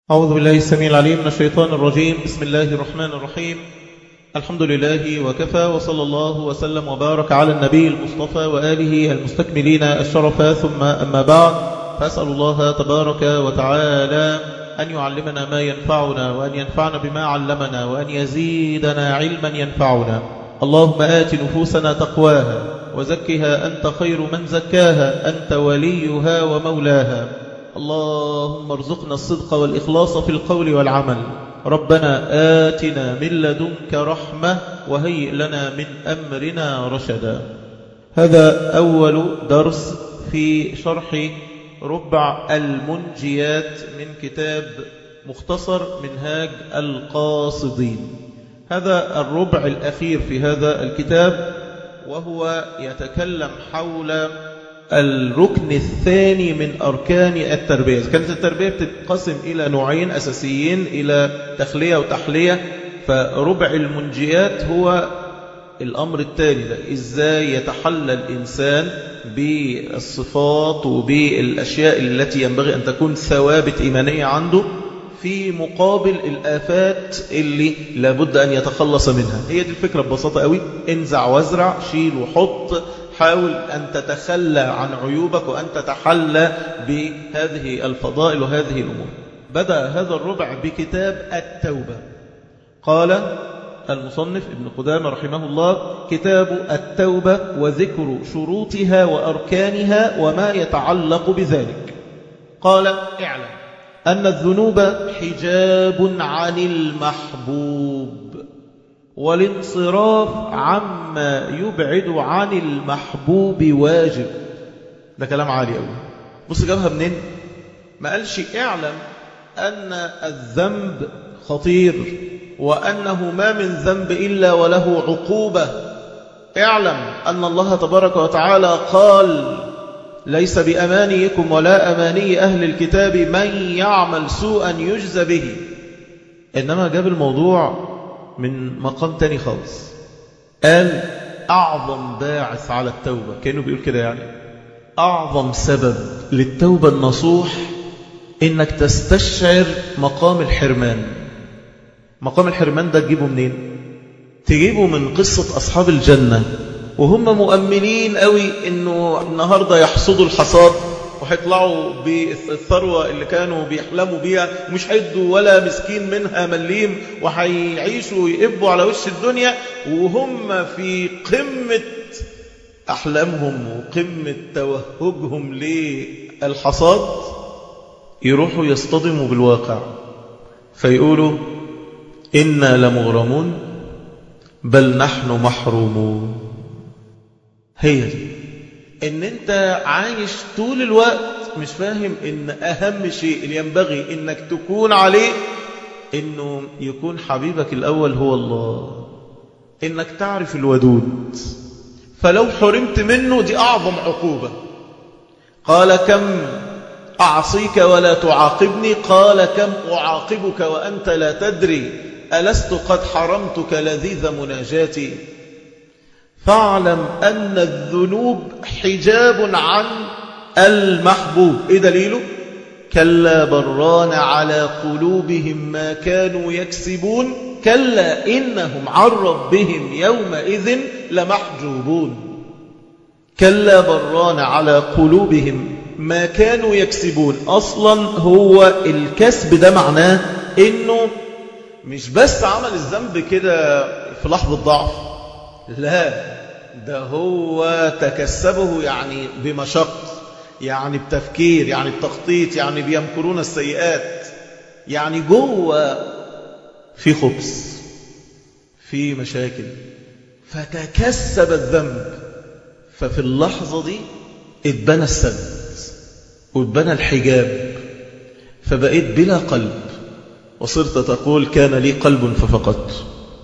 أعوذ بالله السميع العليم من الشيطان الرجيم بسم الله الرحمن الرحيم الحمد لله وكفى وصلى الله وسلم وبارك على النبي المصطفى وآله المستكملين الشرف ثم أما بعد فأسأل الله تبارك وتعالى أن يعلمنا ما ينفعنا وأن ينفعنا بما علمنا وأن يزيدنا علما ينفعنا اللهم آت نفوسنا تقواها وزكها أنت خير من زكاها أنت وليها ومولاها اللهم ارزقنا الصدق والإخلاص في القول والعمل ربنا آتنا من لدنك رحمة وهيئ لنا من أمرنا رشدا هذا أول درس في شرح ربع المنجيات من كتاب مختصر منهاج القاصدين هذا الربع الأخير في هذا الكتاب وهو يتكلم حول الركن الثاني من أركان التربية كانت التربية بتتقسم إلى نوعين أساسيين إلى تخلية وتحلية فربع المنجيات هو الأمر الثاني ده إزاي يتحلى الإنسان بالصفات وبالأشياء التي ينبغي أن تكون ثوابت إيمانية عنده في مقابل الآفات اللي لابد أن يتخلص منها هي دي الفكرة ببساطة قوي انزع وازرع شيل وحط حاول أن تتخلى عن عيوبك وأن تتحلى بهذه الفضائل وهذه الأمور بدأ هذا الربع بكتاب التوبة قال المصنف ابن قدامة رحمه الله كتاب التوبة وذكر شروطها وأركانها وما يتعلق بذلك قال اعلم أن الذنوب حجاب عن المحبوب والانصراف عما يبعد عن المحبوب واجب ده كلام عالي قوي بص جابها منين ما قالش اعلم أن الذنب خطير وأنه ما من ذنب إلا وله عقوبة اعلم أن الله تبارك وتعالى قال ليس بأمانيكم ولا أماني أهل الكتاب من يعمل سوءا يجزى به إنما جاب الموضوع من مقام تاني خالص قال أعظم باعث على التوبة كأنه بيقول كده يعني أعظم سبب للتوبة النصوح إنك تستشعر مقام الحرمان مقام الحرمان ده تجيبه منين تجيبه من قصة أصحاب الجنة وهم مؤمنين قوي إنه النهاردة يحصدوا الحصاد وهيطلعوا بالثروة اللي كانوا بيحلموا بيها ومش هيدوا ولا مسكين منها مليم وهيعيشوا ويقبوا على وش الدنيا وهم في قمة أحلامهم وقمة توهجهم للحصاد يروحوا يصطدموا بالواقع فيقولوا إنا لمغرمون بل نحن محرومون هي دي ان انت عايش طول الوقت مش فاهم ان اهم شيء اللي ينبغي انك تكون عليه انه يكون حبيبك الاول هو الله انك تعرف الودود فلو حرمت منه دي اعظم عقوبة قال كم اعصيك ولا تعاقبني قال كم اعاقبك وانت لا تدري ألست قد حرمتك لذيذ مناجاتي فاعلم أن الذنوب حجاب عن المحبوب إيه دليله؟ كلا بران على قلوبهم ما كانوا يكسبون كلا إنهم عن ربهم يومئذ لمحجوبون كلا بران على قلوبهم ما كانوا يكسبون أصلا هو الكسب ده معناه إنه مش بس عمل الذنب كده في لحظة ضعف لا ده هو تكسبه يعني بمشق يعني بتفكير يعني بتخطيط يعني بيمكرون السيئات يعني جوه في خبز في مشاكل فتكسب الذنب ففي اللحظة دي اتبنى السد واتبنى الحجاب فبقيت بلا قلب وصرت تقول كان لي قلب ففقدت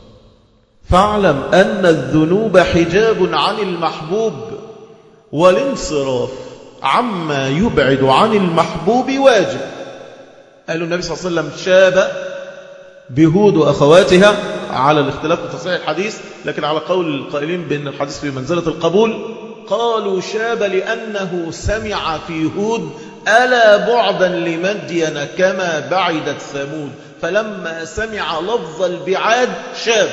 فاعلم أن الذنوب حجاب عن المحبوب والانصراف عما يبعد عن المحبوب واجب قال النبي صلى الله عليه وسلم شاب بهود وأخواتها على الاختلاف في تصحيح الحديث لكن على قول القائلين بأن الحديث في منزلة القبول قالوا شاب لأنه سمع في هود ألا بعدا لمدين كما بعدت ثمود فلما سمع لفظ البعاد شاب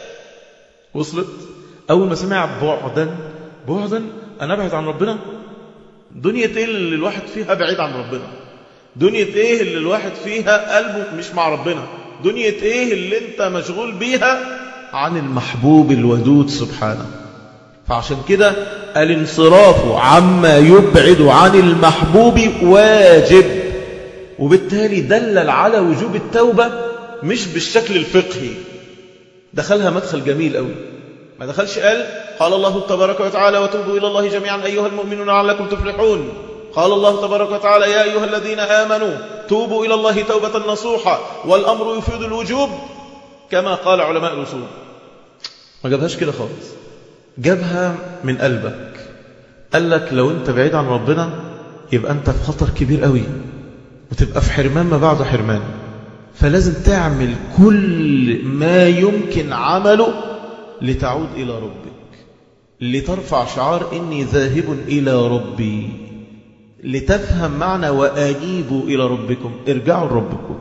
وصلت أول ما سمع بعدا بعدا أنا أبعد عن ربنا دنيا إيه اللي الواحد فيها بعيد عن ربنا دنيا إيه اللي الواحد فيها قلبه مش مع ربنا دنيا إيه اللي أنت مشغول بيها عن المحبوب الودود سبحانه فعشان كده الانصراف عما يبعد عن المحبوب واجب وبالتالي دلل على وجوب التوبة مش بالشكل الفقهي دخلها مدخل جميل قوي ما دخلش قال قال الله تبارك وتعالى وتوبوا إلى الله جميعا أيها المؤمنون لعلكم تفلحون قال الله تبارك وتعالى يا أيها الذين آمنوا توبوا إلى الله توبة نصوحا والأمر يفيد الوجوب كما قال علماء الأصول ما جابهاش كده خالص جابها من قلبك قال لك لو انت بعيد عن ربنا يبقى انت في خطر كبير قوي وتبقى في حرمان ما بعد حرمان فلازم تعمل كل ما يمكن عمله لتعود إلى ربك لترفع شعار إني ذاهب إلى ربي لتفهم معنى وأجيبوا إلى ربكم ارجعوا لربكم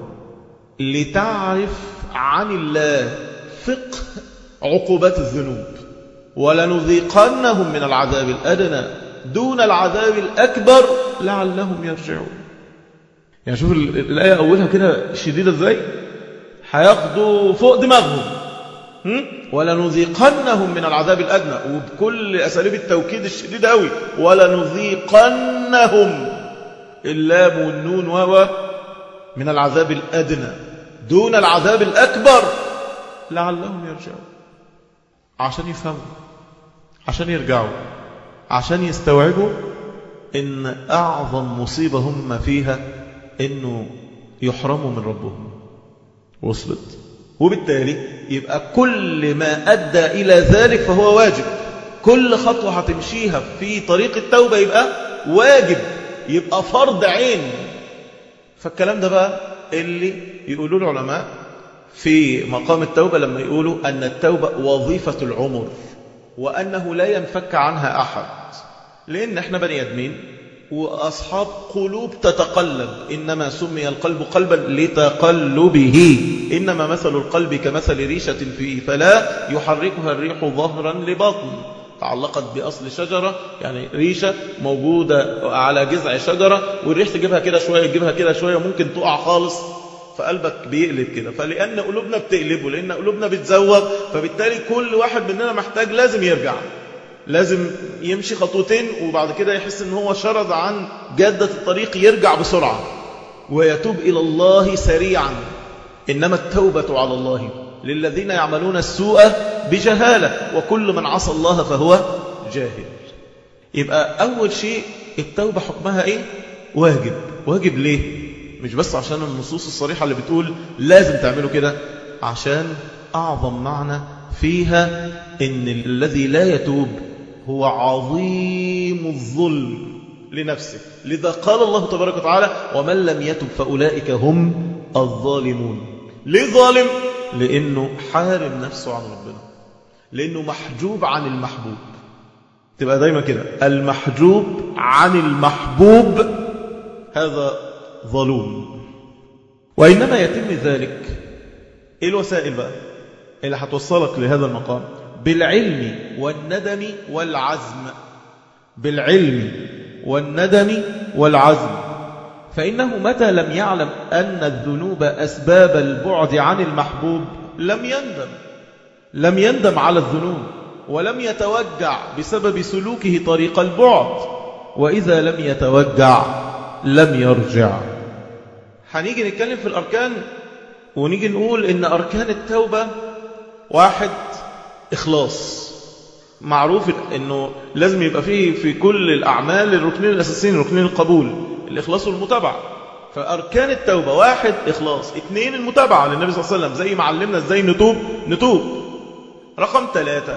لتعرف عن الله فقه عقوبات الذنوب ولنذيقنهم من العذاب الأدنى دون العذاب الأكبر لعلهم يرجعون يعني شوف الآية أولها كده شديدة ازاي هياخدوا فوق دماغهم ولنذيقنهم من العذاب الأدنى وبكل أساليب التوكيد الشديد قوي ولنذيقنهم اللام والنون و من العذاب الأدنى دون العذاب الأكبر لعلهم يرجعون عشان يفهموا عشان يرجعوا عشان يستوعبوا ان اعظم مصيبة هم فيها انه يحرموا من ربهم وصلت وبالتالي يبقى كل ما ادى الى ذلك فهو واجب كل خطوة هتمشيها في طريق التوبة يبقى واجب يبقى فرض عين فالكلام ده بقى اللي يقولوا العلماء في مقام التوبة لما يقولوا أن التوبة وظيفة العمر وأنه لا ينفك عنها أحد لأن احنا بني أدمين وأصحاب قلوب تتقلب إنما سمي القلب قلبا لتقلبه إنما مثل القلب كمثل ريشة فيه فلا يحركها الريح ظهرا لبطن تعلقت بأصل شجرة يعني ريشة موجودة على جذع شجرة والريح تجيبها كده شوية تجيبها كده شوية ممكن تقع خالص فقلبك بيقلب كده فلأن قلوبنا بتقلبه لأن قلوبنا بتزوغ فبالتالي كل واحد مننا محتاج لازم يرجع لازم يمشي خطوتين وبعد كده يحس ان هو شرد عن جادة الطريق يرجع بسرعة ويتوب إلى الله سريعا إنما التوبة على الله للذين يعملون السوء بجهالة وكل من عصى الله فهو جاهل يبقى أول شيء التوبة حكمها إيه؟ واجب واجب ليه؟ مش بس عشان النصوص الصريحة اللي بتقول لازم تعملوا كده عشان أعظم معنى فيها إن الذي لا يتوب هو عظيم الظلم لنفسه لذا قال الله تبارك وتعالى ومن لم يتب فأولئك هم الظالمون ليه ظالم؟ لأنه حارم نفسه عن ربنا لأنه محجوب عن المحبوب تبقى دايما كده المحجوب عن المحبوب هذا ظلوم وإنما يتم ذلك إيه الوسائل بقى اللي هتوصلك لهذا المقام بالعلم والندم والعزم بالعلم والندم والعزم فإنه متى لم يعلم أن الذنوب أسباب البعد عن المحبوب لم يندم لم يندم على الذنوب ولم يتوجع بسبب سلوكه طريق البعد وإذا لم يتوجع لم يرجع هنيجي نتكلم في الأركان ونيجي نقول إن أركان التوبة واحد إخلاص معروف إنه لازم يبقى فيه في كل الأعمال الركنين الأساسيين ركنين القبول الإخلاص والمتابعة فأركان التوبة واحد إخلاص اثنين المتابعة للنبي صلى الله عليه وسلم زي ما علمنا إزاي نتوب نتوب رقم ثلاثة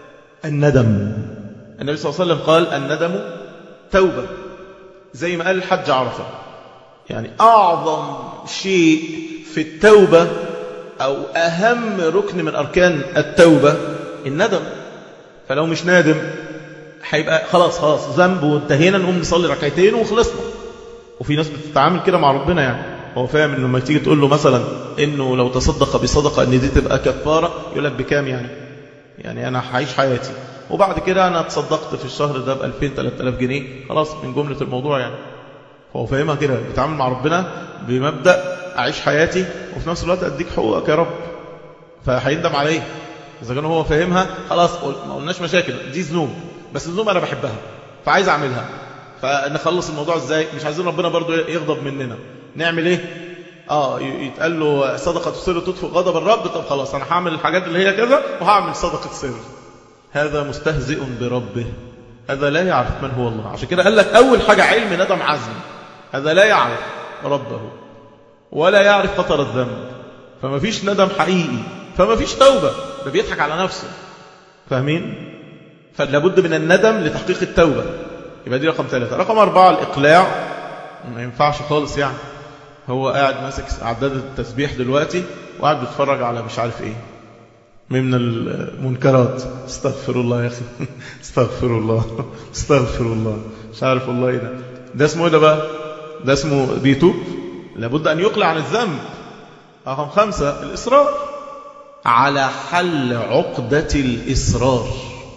الندم النبي صلى الله عليه وسلم قال الندم توبة زي ما قال الحج عرفة يعني أعظم شيء في التوبة أو أهم ركن من أركان التوبة الندم فلو مش نادم هيبقى خلاص خلاص ذنب وانتهينا نقوم نصلي ركعتين وخلصنا وفي ناس بتتعامل كده مع ربنا يعني هو فاهم انه لما تيجي تقول له مثلا انه لو تصدق بصدقه ان دي تبقى كفاره يقول لك بكام يعني يعني انا هعيش حياتي وبعد كده انا تصدقت في الشهر ده ب 2000 3000 جنيه خلاص من جمله الموضوع يعني فهو فاهمها كده بيتعامل مع ربنا بمبدا اعيش حياتي وفي نفس الوقت اديك حقوقك يا رب فهيندم عليه اذا كان هو فاهمها خلاص ما قلناش مشاكل دي ذنوب بس الذنوب انا بحبها فعايز اعملها فنخلص الموضوع ازاي مش عايزين ربنا برضو يغضب مننا نعمل ايه اه يتقال له صدقه السر تطفئ غضب الرب طب خلاص انا هعمل الحاجات اللي هي كذا وهعمل صدقه سر هذا مستهزئ بربه هذا لا يعرف من هو الله عشان كده قال لك اول حاجه علم ندم عزم هذا لا يعرف ربه ولا يعرف خطر الذنب فما فيش ندم حقيقي فما فيش توبه ده بيضحك على نفسه فاهمين فلا بد من الندم لتحقيق التوبه يبقى دي رقم ثلاثة رقم أربعة الإقلاع ما ينفعش خالص يعني هو قاعد ماسك أعداد التسبيح دلوقتي وقاعد بيتفرج على مش عارف إيه من المنكرات استغفر الله يا أخي استغفر الله استغفر الله مش عارف والله إيه ده ده اسمه إيه ده بقى ده اسمه بيتوب لابد أن يقلع عن الذنب رقم خمسة الإصرار على حل عقدة الإصرار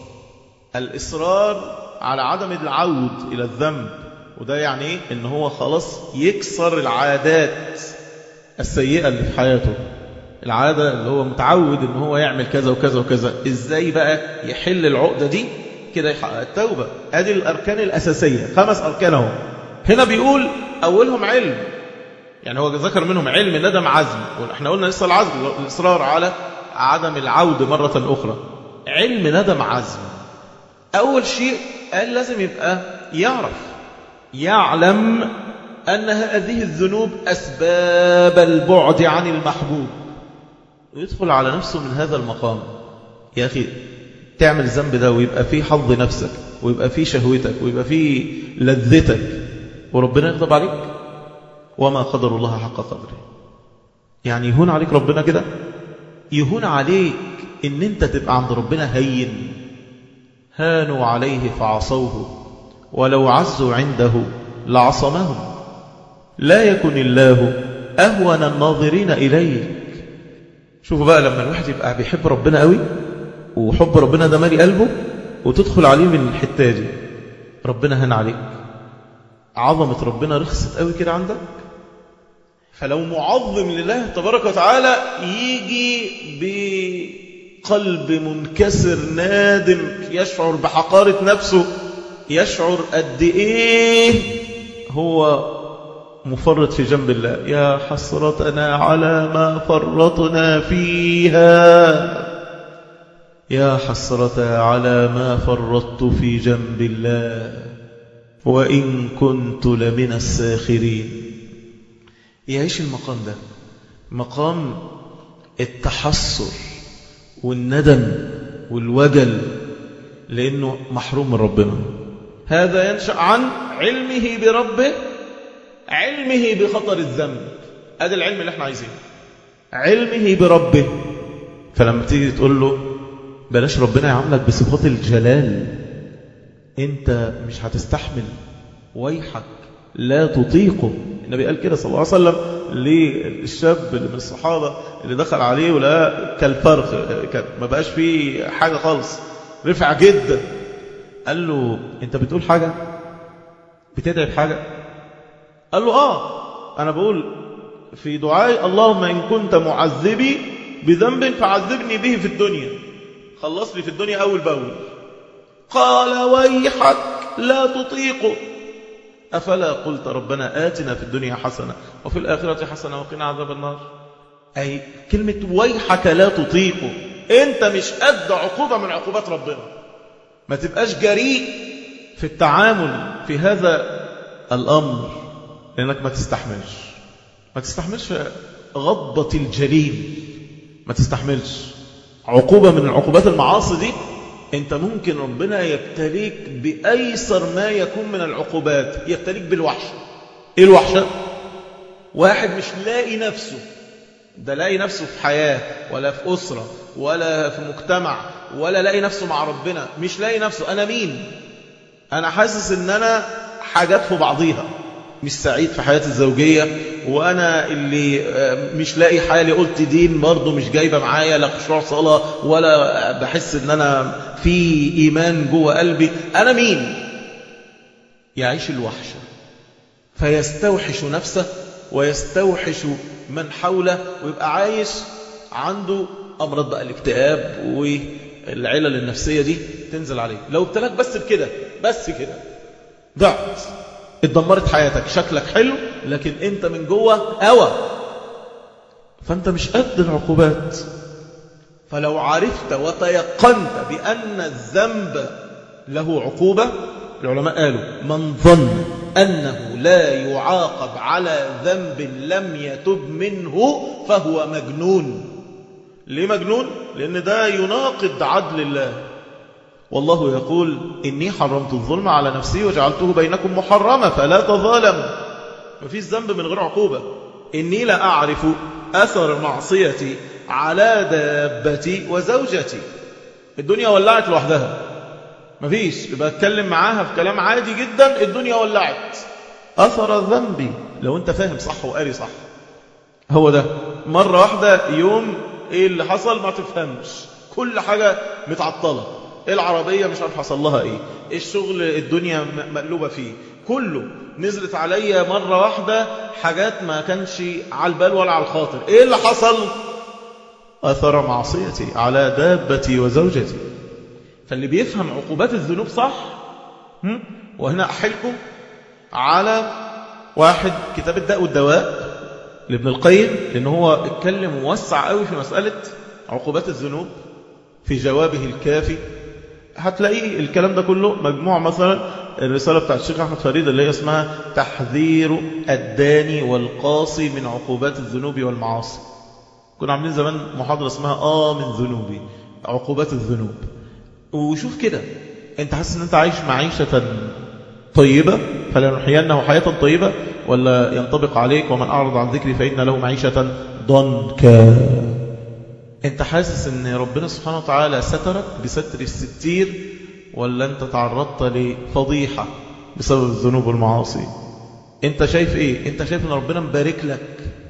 الإصرار على عدم العود إلى الذنب وده يعني إيه؟ إن هو خلاص يكسر العادات السيئة اللي في حياته العادة اللي هو متعود إن هو يعمل كذا وكذا وكذا إزاي بقى يحل العقدة دي كده يحقق التوبة ادي الأركان الأساسية خمس أركان اهو هنا بيقول أولهم علم يعني هو ذكر منهم علم ندم عزم احنا قلنا لسه العزم الإصرار على عدم العودة مرة أخرى علم ندم عزم أول شيء قال لازم يبقى يعرف يعلم أن هذه الذنوب أسباب البعد عن المحبوب ويدخل على نفسه من هذا المقام يا أخي تعمل الذنب ده ويبقى فيه حظ نفسك ويبقى فيه شهوتك ويبقى فيه لذتك وربنا يغضب عليك وما قدر الله حق قدره يعني يهون عليك ربنا كده يهون عليك ان انت تبقى عند ربنا هين هانوا عليه فعصوه ولو عزوا عنده لعصمهم لا يكن الله أهون الناظرين إليك شوفوا بقى لما الواحد يبقى بيحب ربنا قوي وحب ربنا ده مالي قلبه وتدخل عليه من الحتة دي ربنا هان عليك عظمة ربنا رخصت قوي كده عندك فلو معظم لله تبارك وتعالى يجي بقلب منكسر نادم يشعر بحقارة نفسه يشعر قد ايه هو مفرط في جنب الله يا حسرتنا على ما فرطنا فيها يا حسرة على ما فرطت في جنب الله وإن كنت لمن الساخرين يعيش المقام ده مقام التحسر والندم والوجل لأنه محروم من ربنا هذا ينشأ عن علمه بربه علمه بخطر الذنب هذا العلم اللي احنا عايزينه علمه بربه فلما تيجي تقول له بلاش ربنا يعاملك بصفات الجلال انت مش هتستحمل ويحك لا تطيقه النبي قال كده صلى الله عليه وسلم للشاب اللي من الصحابة اللي دخل عليه ولا كالفرخ ما بقاش فيه حاجة خالص رفع جدا قال له انت بتقول حاجة بتدعي بحاجة قال له اه انا بقول في دعائي اللهم ان كنت معذبي بذنب فعذبني به في الدنيا خلص لي في الدنيا اول باول قال ويحك لا تطيقه أفلا قلت ربنا آتنا في الدنيا حسنة وفي الآخرة حسنة وقنا عذاب النار أي كلمة ويحك لا تطيقه أنت مش قد عقوبة من عقوبات ربنا ما تبقاش جريء في التعامل في هذا الأمر لأنك ما تستحملش ما تستحملش غضبة الجليل ما تستحملش عقوبة من العقوبات المعاصي دي انت ممكن ربنا يبتليك بأيسر ما يكون من العقوبات يبتليك بالوحشة ايه الوحشة واحد مش لاقي نفسه ده لاقي نفسه في حياة ولا في أسرة ولا في مجتمع ولا لاقي نفسه مع ربنا مش لاقي نفسه أنا مين أنا حاسس إن أنا حاجات في بعضيها مش سعيد في حياتي الزوجية وأنا اللي مش لاقي حالي قلت دين برضه مش جايبة معايا لا خشوع صلاة ولا بحس ان أنا في إيمان جوه قلبي أنا مين يعيش الوحشة فيستوحش نفسه ويستوحش من حوله ويبقى عايش عنده أمراض بقى الاكتئاب والعلل النفسية دي تنزل عليه لو ابتلاك بس بكده بس كده ضعت اتدمرت حياتك شكلك حلو لكن انت من جوه هوى فانت مش قد العقوبات فلو عرفت وتيقنت بأن الذنب له عقوبة العلماء قالوا من ظن أنه لا يعاقب على ذنب لم يتب منه فهو مجنون ليه مجنون؟ لأن ده يناقض عدل الله والله يقول إني حرمت الظلم على نفسي وجعلته بينكم محرمة فلا تظالموا مفيش ذنب من غير عقوبة إني لا أعرف أثر معصيتي على دابتي وزوجتي الدنيا ولعت لوحدها مفيش يبقى اتكلم معاها في كلام عادي جدا الدنيا ولعت أثر الذنب لو انت فاهم صح وقاري صح هو ده مرة واحدة يوم ايه اللي حصل ما تفهمش كل حاجة متعطلة العربية مش عارف حصل لها ايه الشغل الدنيا مقلوبة فيه كله نزلت عليا مرة واحدة حاجات ما كانش على البال ولا على الخاطر ايه اللي حصل أثر معصيتي على دابتي وزوجتي فاللي بيفهم عقوبات الذنوب صح وهنا أحلكم على واحد كتاب الداء والدواء لابن القيم لأن هو اتكلم موسع قوي في مسألة عقوبات الذنوب في جوابه الكافي هتلاقي الكلام ده كله مجموع مثلا الرسالة بتاعت الشيخ أحمد فريد اللي هي اسمها تحذير الداني والقاصي من عقوبات الذنوب والمعاصي كنا عاملين زمان محاضرة اسمها آه من ذنوبي عقوبات الذنوب وشوف كده انت حاسس ان انت عايش معيشة طيبة فلنحيينه حياة طيبة ولا ينطبق عليك ومن أعرض عن ذكري فإن له معيشة ضنكا انت حاسس ان ربنا سبحانه وتعالى سترك بستر الستير ولا انت تعرضت لفضيحة بسبب الذنوب والمعاصي انت شايف ايه انت شايف ان ربنا مبارك لك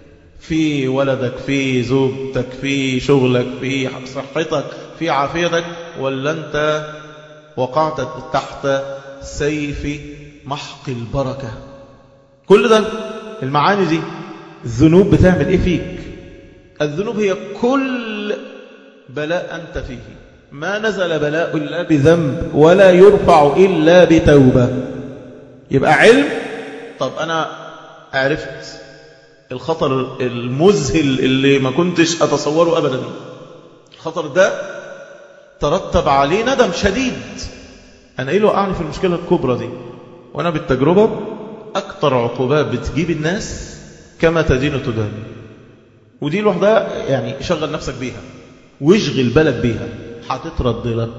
في ولدك في زوجتك في شغلك في صحتك في عافيتك ولا انت وقعت تحت سيف محق البركة كل ده المعاني دي الذنوب بتعمل ايه فيك الذنوب هي كل بلاء أنت فيه ما نزل بلاء إلا بذنب ولا يرفع إلا بتوبة يبقى علم طب أنا عرفت الخطر المذهل اللي ما كنتش أتصوره أبدا الخطر ده ترتب عليه ندم شديد أنا إيه له أعني في المشكلة الكبرى دي وأنا بالتجربة أكتر عقوبات بتجيب الناس كما تدين تدان ودي لوحدها يعني شغل نفسك بيها واشغل بالك بيها هتترد لك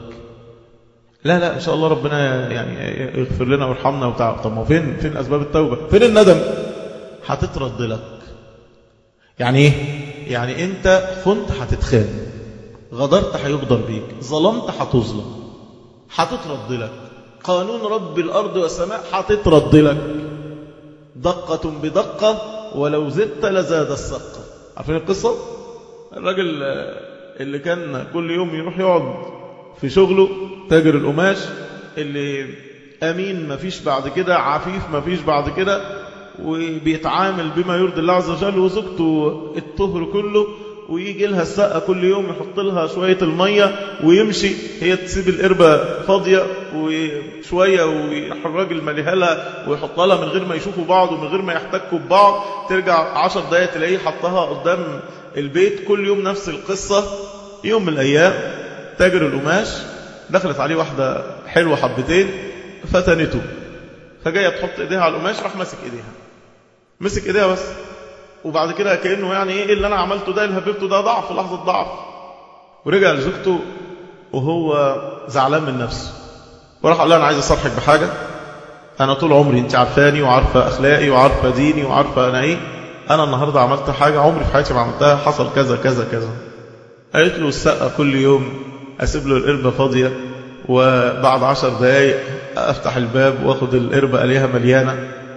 لا لا إن شاء الله ربنا يعني يغفر لنا ويرحمنا وبتاع طب ما فين فين أسباب التوبة فين الندم هتترد لك يعني ايه يعني انت خنت هتتخان غدرت هيغدر بيك ظلمت هتظلم هتترد لك قانون رب الأرض والسماء هتترد لك دقة بدقة ولو زدت لزاد السقة عارفين القصة الراجل اللي كان كل يوم يروح يقعد في شغله تاجر القماش اللي أمين مفيش بعد كده عفيف مفيش بعد كده وبيتعامل بما يرضي الله عز وجل وزوجته الطهر كله ويجي لها السقة كل يوم يحط لها شوية المية ويمشي هي تسيب القربة فاضية وشوية ويحرج المليها لها ويحط لها من غير ما يشوفوا بعض ومن غير ما يحتكوا ببعض ترجع عشر دقايق تلاقيه حطها قدام البيت كل يوم نفس القصة يوم من الأيام تاجر القماش دخلت عليه واحدة حلوة حبتين فتنته فجاية تحط ايديها على القماش راح ماسك ايديها مسك ايديها بس وبعد كده كأنه يعني ايه اللي انا عملته ده اللي هببته ده ضعف لحظة ضعف ورجع لزوجته وهو زعلان من نفسه وراح قال لها انا عايز اصرحك بحاجة انا طول عمري انت عارفاني وعارفة اخلاقي وعارفة ديني وعارفة انا ايه انا النهاردة عملت حاجة عمري في حياتي ما عملتها حصل كذا كذا كذا قالت له السقة كل يوم اسيب له القربة فاضية وبعد عشر دقايق افتح الباب واخد القربة الاقيها مليانة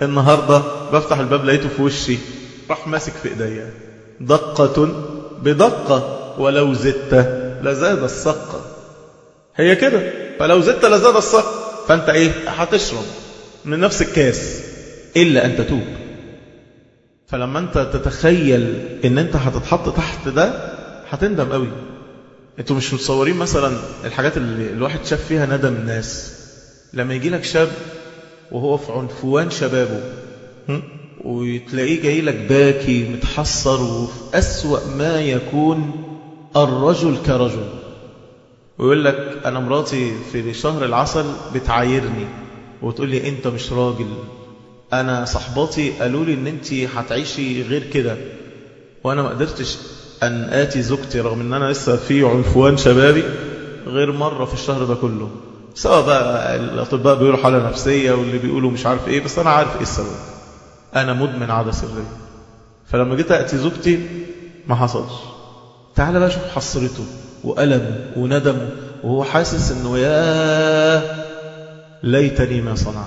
النهاردة بفتح الباب لقيته في وشي راح ماسك في ايديا دقة بدقة ولو زدت لزاد السقة هي كده فلو زدت لزاد السقة فانت ايه هتشرب من نفس الكاس إلا أن تتوب فلما أنت تتخيل أن أنت هتتحط تحت ده هتندم قوي أنتوا مش متصورين مثلا الحاجات اللي الواحد شاف فيها ندم الناس لما يجي لك شاب وهو في عنفوان شبابه وتلاقيه جاي لك باكي متحسر وفي أسوأ ما يكون الرجل كرجل ويقول لك أنا مراتي في شهر العسل بتعايرني وتقول لي أنت مش راجل أنا صحباتي قالوا لي أن أنت هتعيشي غير كده وأنا ما قدرتش أن آتي زوجتي رغم أن أنا لسه في عنفوان شبابي غير مرة في الشهر ده كله سواء بقى الأطباء بيقولوا حالة نفسية واللي بيقولوا مش عارف إيه بس أنا عارف إيه السبب أنا مدمن عادة سرية فلما جيت أتي زوجتي ما حصلش تعال بقى شوف حسرته وألمه وندمه وهو حاسس أنه يا ليتني ما صنعت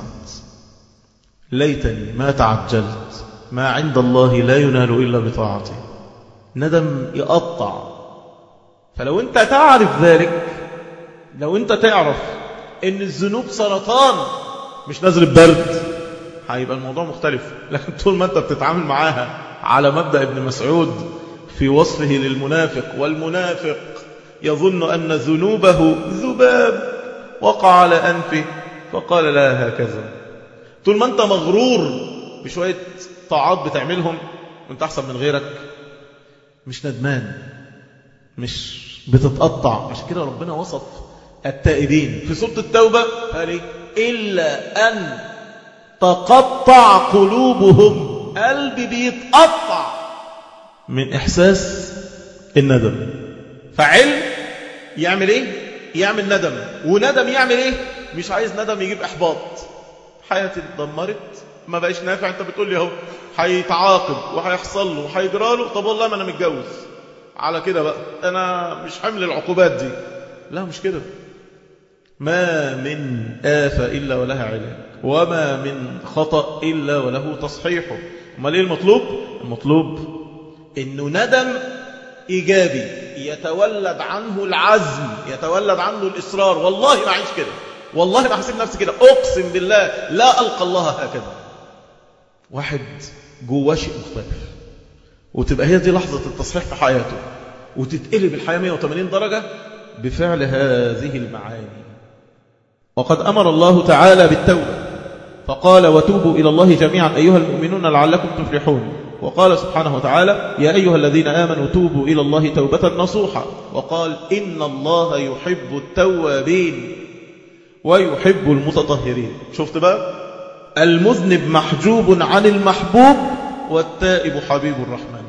ليتني ما تعجلت ما عند الله لا ينال إلا بطاعته ندم يقطع فلو أنت تعرف ذلك لو أنت تعرف أن الذنوب سرطان مش نزل برد هيبقى الموضوع مختلف لكن طول ما أنت بتتعامل معاها على مبدأ ابن مسعود في وصفه للمنافق والمنافق يظن أن ذنوبه ذباب وقع على أنفه فقال لا هكذا طول ما أنت مغرور بشوية طاعات بتعملهم وانت أحسن من غيرك مش ندمان مش بتتقطع عشان كده ربنا وصف التائبين في سورة التوبة قال ايه إلا أن تقطع قلوبهم قلبي بيتقطع من إحساس الندم فعلم يعمل ايه يعمل ندم وندم يعمل ايه مش عايز ندم يجيب احباط حياتي اتدمرت ما بقاش نافع انت بتقول لي اهو هيتعاقب وهيحصل له وهيجرى له طب والله ما انا متجوز على كده بقى انا مش حمل العقوبات دي لا مش كده ما من آفة إلا ولها علاج وما من خطأ إلا وله تصحيحه ما ليه المطلوب المطلوب انه ندم إيجابي يتولد عنه العزم يتولد عنه الإصرار والله ما أعيش كده والله ما حسيب نفسي كده أقسم بالله لا ألقى الله هكذا واحد جواه شيء مختلف وتبقى هي دي لحظة التصحيح في حياته وتتقلب الحياة 180 درجة بفعل هذه المعاني وقد أمر الله تعالى بالتوبة فقال وتوبوا إلى الله جميعا أيها المؤمنون لعلكم تفلحون وقال سبحانه وتعالى يا أيها الذين آمنوا توبوا إلى الله توبة نصوحا وقال إن الله يحب التوابين ويحب المتطهرين شفت بقى المذنب محجوب عن المحبوب والتائب حبيب الرحمن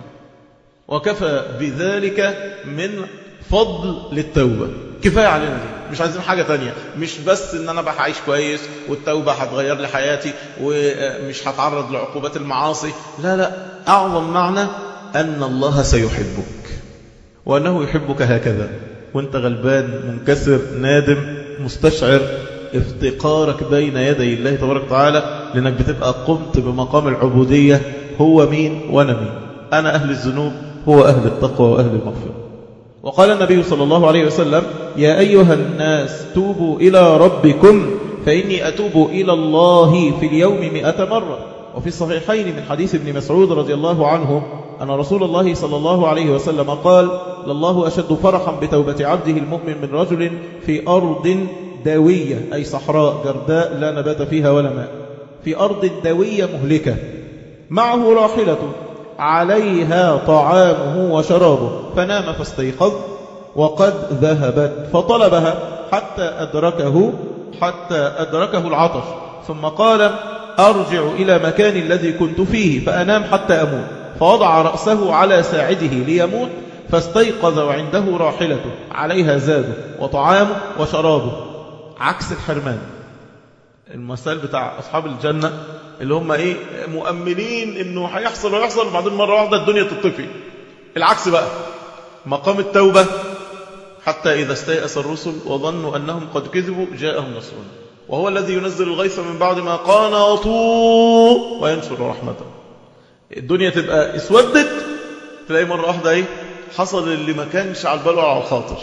وكفى بذلك من فضل للتوبة كفاية علينا دي مش عايزين حاجة تانية مش بس ان انا بقى هعيش كويس والتوبة هتغير لي حياتي ومش هتعرض لعقوبات المعاصي لا لا اعظم معنى ان الله سيحبك وانه يحبك هكذا وانت غلبان منكسر نادم مستشعر افتقارك بين يدي الله تبارك وتعالى لانك بتبقى قمت بمقام العبودية هو مين وانا مين انا اهل الذنوب هو اهل التقوى واهل المغفرة وقال النبي صلى الله عليه وسلم يا أيها الناس توبوا إلى ربكم فإني أتوب إلى الله في اليوم مئة مرة وفي الصحيحين من حديث ابن مسعود رضي الله عنه أن رسول الله صلى الله عليه وسلم قال لله أشد فرحا بتوبة عبده المؤمن من رجل في أرض دوية أي صحراء جرداء لا نبات فيها ولا ماء في أرض دوية مهلكة معه راحلته عليها طعامه وشرابه فنام فاستيقظ وقد ذهبت فطلبها حتى أدركه حتى أدركه العطش ثم قال أرجع إلى مكان الذي كنت فيه فأنام حتى أموت فوضع رأسه على ساعده ليموت فاستيقظ وعنده راحلته عليها زاده وطعامه وشرابه عكس الحرمان المثال بتاع أصحاب الجنة اللي هم إيه مؤمنين إنه هيحصل ويحصل وبعدين مرة واحدة الدنيا تطفي العكس بقى مقام التوبة حتى إذا استيأس الرسل وظنوا أنهم قد كذبوا جاءهم نصرنا وهو الذي ينزل الغيث من بعد ما قانطوا وينشر رحمته الدنيا تبقى اسودت تلاقي مرة واحدة ايه حصل اللي ما كانش على البال ولا على الخاطر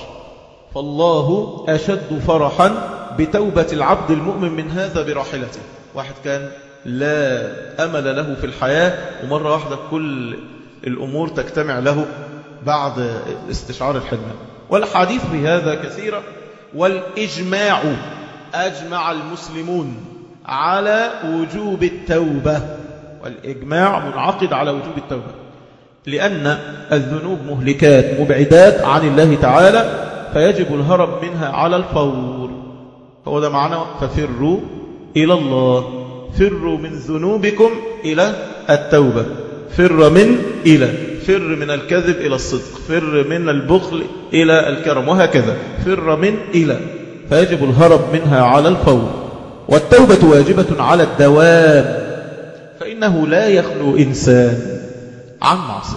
فالله أشد فرحا بتوبة العبد المؤمن من هذا براحلته واحد كان لا أمل له في الحياة ومرة واحدة كل الأمور تجتمع له بعد استشعار الحلم والحديث بهذا كثيرا والإجماع أجمع المسلمون على وجوب التوبة والإجماع منعقد على وجوب التوبة لأن الذنوب مهلكات مبعدات عن الله تعالى فيجب الهرب منها على الفور هو ده معنى ففروا إلى الله فروا من ذنوبكم إلى التوبة فر من إلى فر من الكذب إلى الصدق فر من البخل إلى الكرم وهكذا فر من إلى فيجب الهرب منها على الفور والتوبة واجبة على الدوام فإنه لا يخلو إنسان عن معصية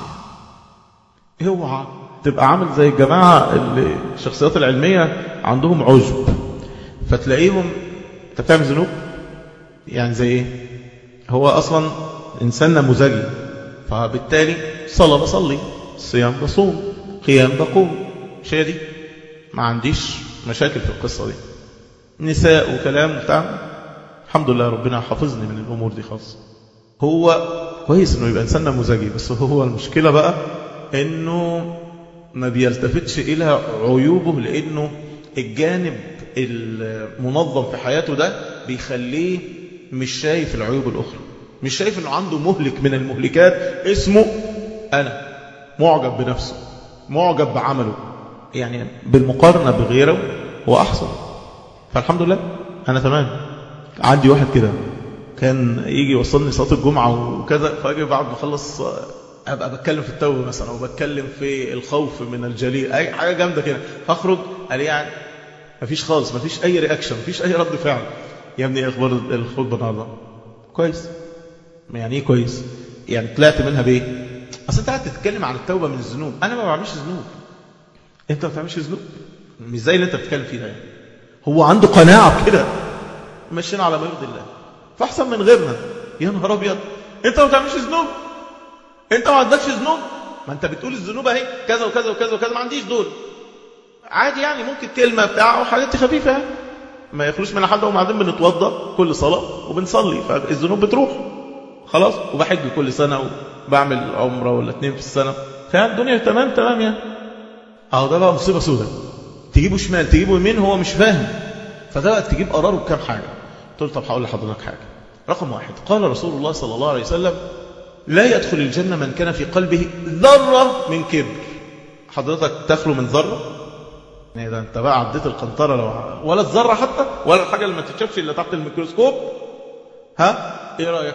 اوعى تبقى عامل زي الجماعة اللي الشخصيات العلمية عندهم عجب فتلاقيهم انت بتعمل ذنوب يعني زي ايه هو اصلا انسان نموذجي فبالتالي صلاة بصلي صيام بصوم قيام بقوم مش هي دي ما عنديش مشاكل في القصة دي نساء وكلام وبتاع الحمد لله ربنا حافظني من الأمور دي خالص هو كويس انه يبقى انسان نموذجي بس هو المشكلة بقى انه ما بيلتفتش الى عيوبه لانه الجانب المنظم في حياته ده بيخليه مش شايف العيوب الاخرى مش شايف انه عنده مهلك من المهلكات اسمه انا معجب بنفسه معجب بعمله يعني بالمقارنة بغيره هو احسن فالحمد لله انا تمام عندي واحد كده كان يجي يوصلني صلاة الجمعة وكذا فاجي بعد ما اخلص ابقى بتكلم في التوبه مثلا او بتكلم في الخوف من الجليل اي حاجه جامده كده فاخرج قال يعني مفيش خالص مفيش اي رياكشن مفيش اي رد فعل يا ابني ايه اخبار الخطبه النهارده كويس يعني ايه كويس يعني طلعت منها بايه اصل انت قاعد تتكلم عن التوبه من الذنوب انا ما بعملش ذنوب انت ما بتعملش ذنوب مش زي اللي انت بتتكلم فيه ده يعني. هو عنده قناعه كده ماشيين على ما يرضي الله فاحسن من غيرنا يا نهار ابيض انت ما بتعملش ذنوب انت ما عندكش ذنوب ما انت بتقول الذنوب اهي كذا وكذا وكذا وكذا ما عنديش دول عادي يعني ممكن كلمه بتاع وحاجات خفيفه يعني ما يخلوش من حد وبعدين بنتوضا كل صلاه وبنصلي فالذنوب بتروح خلاص وبحج كل سنه وبعمل عمره ولا اتنين في السنه فالدنيا تمام تمام يعني اهو ده بقى مصيبه سوداء تجيبه شمال تجيبه يمين هو مش فاهم فده بقى تجيب قراره بكام حاجه قلت له طب هقول لحضرتك حاجه رقم واحد قال رسول الله صلى الله عليه وسلم لا يدخل الجنة من كان في قلبه ذرة من كبر حضرتك تخلو من ذرة يعني ده انت بقى عديت القنطرة لو ولا الذرة حتى ولا الحاجة اللي ما تتشافش إلا تحت الميكروسكوب ها ايه رأيك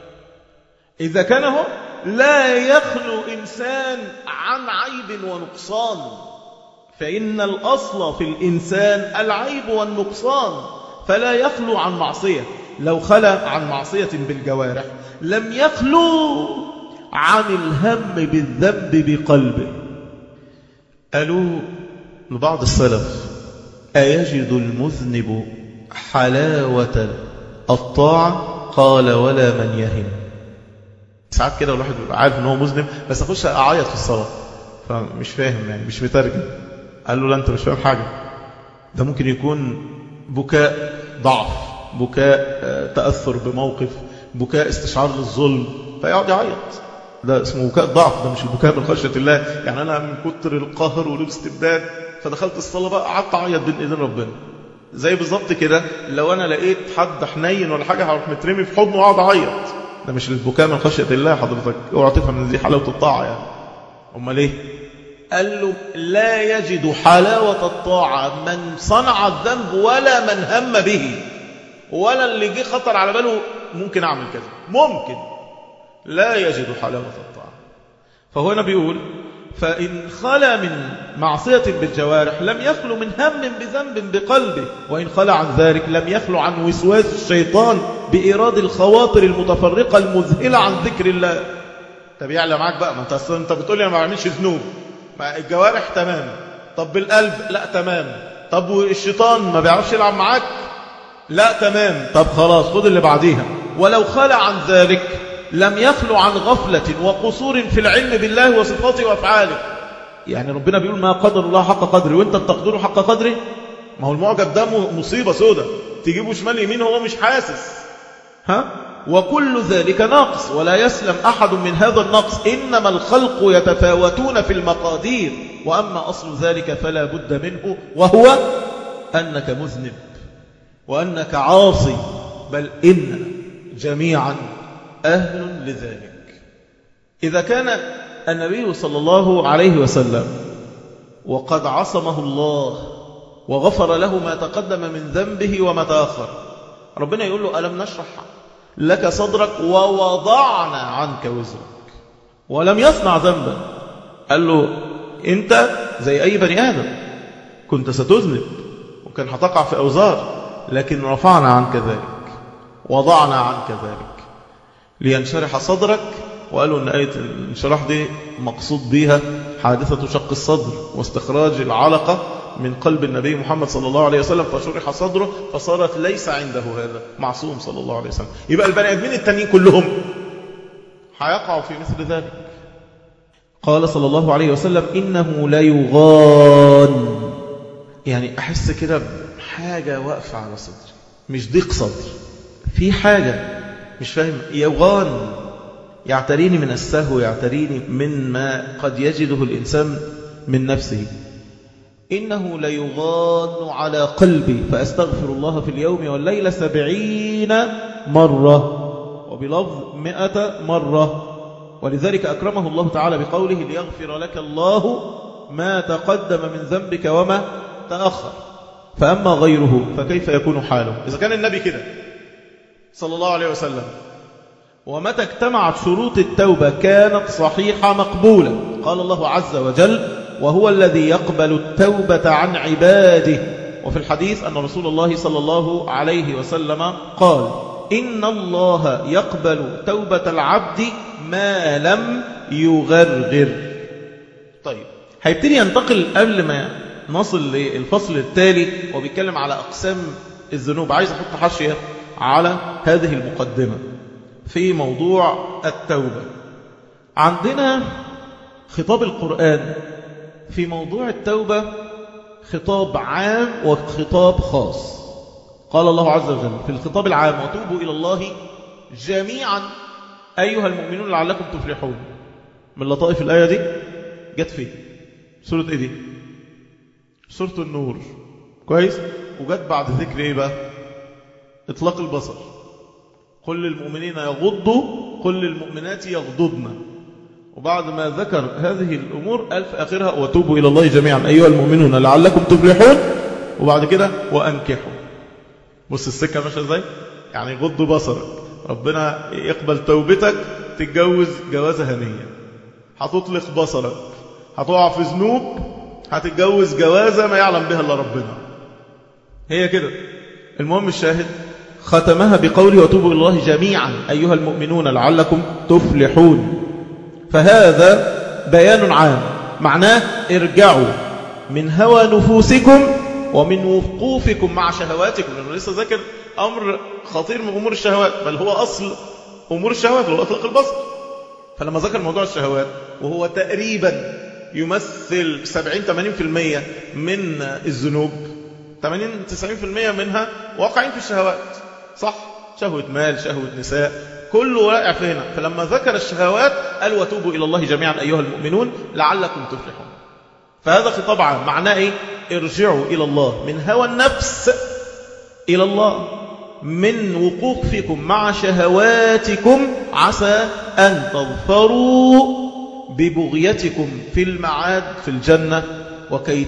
إذا كان هو لا يخلو إنسان عن عيب ونقصان فإن الأصل في الإنسان العيب والنقصان فلا يخلو عن معصية لو خلى عن معصية بالجوارح لم يخلو عن الهم بالذنب بقلبه قالوا لبعض السلف أيجد المذنب حلاوة الطاعة قال ولا من يهم ساعات كده الواحد بيبقى عارف ان هو مذنب بس اخش اعيط في الصلاه فمش فاهم يعني مش مترجم قال له لا انت مش فاهم حاجه ده ممكن يكون بكاء ضعف بكاء تاثر بموقف بكاء استشعار للظلم فيقعد يعيط ده اسمه بكاء ضعف ده مش البكاء من خشيه الله يعني انا من كتر القهر والاستبداد فدخلت الصلاه بقى قعدت اعيط بين ايدين ربنا زي بالظبط كده لو انا لقيت حد حنين ولا حاجه هروح مترمي في حضنه واقعد اعيط ده مش البكاء من خشيه الله حضرتك اوعى تفهم ان دي حلاوه الطاعه يعني امال ايه قال له لا يجد حلاوه الطاعه من صنع الذنب ولا من هم به ولا اللي جه خطر على باله ممكن اعمل كذا ممكن لا يجد حلاوه الطاعه فهو هنا بيقول فإن خلى من معصية بالجوارح لم يخلو من هم بذنب بقلبه وإن خلى عن ذلك لم يخلو عن وسواس الشيطان بإيراد الخواطر المتفرقة المذهلة عن ذكر الله طب يعلى معاك بقى ما انت اصلا انت بتقول لي انا ما بعملش ذنوب الجوارح تمام طب بالقلب لا تمام طب والشيطان ما بيعرفش يلعب معاك لا تمام طب خلاص خد اللي بعديها ولو خلى عن ذلك لم يخلو عن غفلة وقصور في العلم بالله وصفاته وأفعاله يعني ربنا بيقول ما قدر الله حق قدره وانت بتقدره حق قدره ما هو المعجب ده مصيبة سودة تجيبه شمال يمين هو مش حاسس ها وكل ذلك ناقص ولا يسلم أحد من هذا النقص إنما الخلق يتفاوتون في المقادير وأما أصل ذلك فلا بد منه وهو أنك مذنب وأنك عاصي بل إننا جميعا أهل لذلك إذا كان النبي صلى الله عليه وسلم وقد عصمه الله وغفر له ما تقدم من ذنبه وما تأخر ربنا يقول له ألم نشرح لك صدرك ووضعنا عنك وزرك ولم يصنع ذنبا قال له أنت زي أي بني آدم كنت ستذنب وكان هتقع في أوزار لكن رفعنا عنك ذلك وضعنا عنك ذلك لينشرح صدرك وقالوا أن آية الانشراح دي مقصود بها حادثة شق الصدر واستخراج العلقة من قلب النبي محمد صلى الله عليه وسلم فشرح صدره فصارت ليس عنده هذا معصوم صلى الله عليه وسلم يبقى البني ادمين التانيين كلهم هيقعوا في مثل ذلك قال صلى الله عليه وسلم إنه لا يغان يعني أحس كده بحاجة واقفة على صدري مش ضيق صدر في حاجة مش فاهم يغان يعتريني من السهو يعتريني من ما قد يجده الإنسان من نفسه إنه ليغان على قلبي فأستغفر الله في اليوم والليلة سبعين مرة وبلفظ مئة مرة ولذلك أكرمه الله تعالى بقوله ليغفر لك الله ما تقدم من ذنبك وما تأخر فأما غيره فكيف يكون حاله إذا كان النبي كده صلى الله عليه وسلم ومتى اجتمعت شروط التوبة كانت صحيحة مقبولة قال الله عز وجل وهو الذي يقبل التوبة عن عباده وفي الحديث أن رسول الله صلى الله عليه وسلم قال إن الله يقبل توبة العبد ما لم يغرغر طيب هيبتدي ينتقل قبل ما نصل للفصل التالي وبيتكلم على أقسام الذنوب عايز أحط حاشية على هذه المقدمة في موضوع التوبة عندنا خطاب القرآن في موضوع التوبة خطاب عام وخطاب خاص قال الله عز وجل في الخطاب العام وتوبوا إلى الله جميعا أيها المؤمنون لعلكم تفلحون من لطائف الآية دي جت فيه سورة إيه دي سورة النور كويس وجت بعد ذكر إيه بقى إطلاق البصر قل للمؤمنين يغضوا قل للمؤمنات يغضضن وبعد ما ذكر هذه الأمور قال في آخرها وتوبوا إلى الله جميعا أيها المؤمنون لعلكم تفلحون وبعد كده وأنكحوا بص السكة ماشية ازاي يعني غض بصرك ربنا يقبل توبتك تتجوز جوازة هنية هتطلق بصرك هتقع في ذنوب هتتجوز جوازة ما يعلم بها إلا ربنا هي كده المهم الشاهد ختمها بقوله وتوبوا إلى الله جميعا أيها المؤمنون لعلكم تفلحون فهذا بيان عام معناه ارجعوا من هوى نفوسكم ومن وقوفكم مع شهواتكم لأنه لسه ذكر أمر خطير من أمور الشهوات بل هو أصل أمور الشهوات هو أطلق البصر فلما ذكر موضوع الشهوات وهو تقريبا يمثل 70-80% من الذنوب 80-90% منها واقعين في الشهوات صح شهوة مال شهوة نساء كله واقع في هنا فلما ذكر الشهوات قال وتوبوا إلى الله جميعا أيها المؤمنون لعلكم تفلحون فهذا خطاب عام معناه إيه ارجعوا إلى الله من هوى النفس إلى الله من وقوفكم مع شهواتكم عسى أن تظفروا ببغيتكم في المعاد في الجنة وكي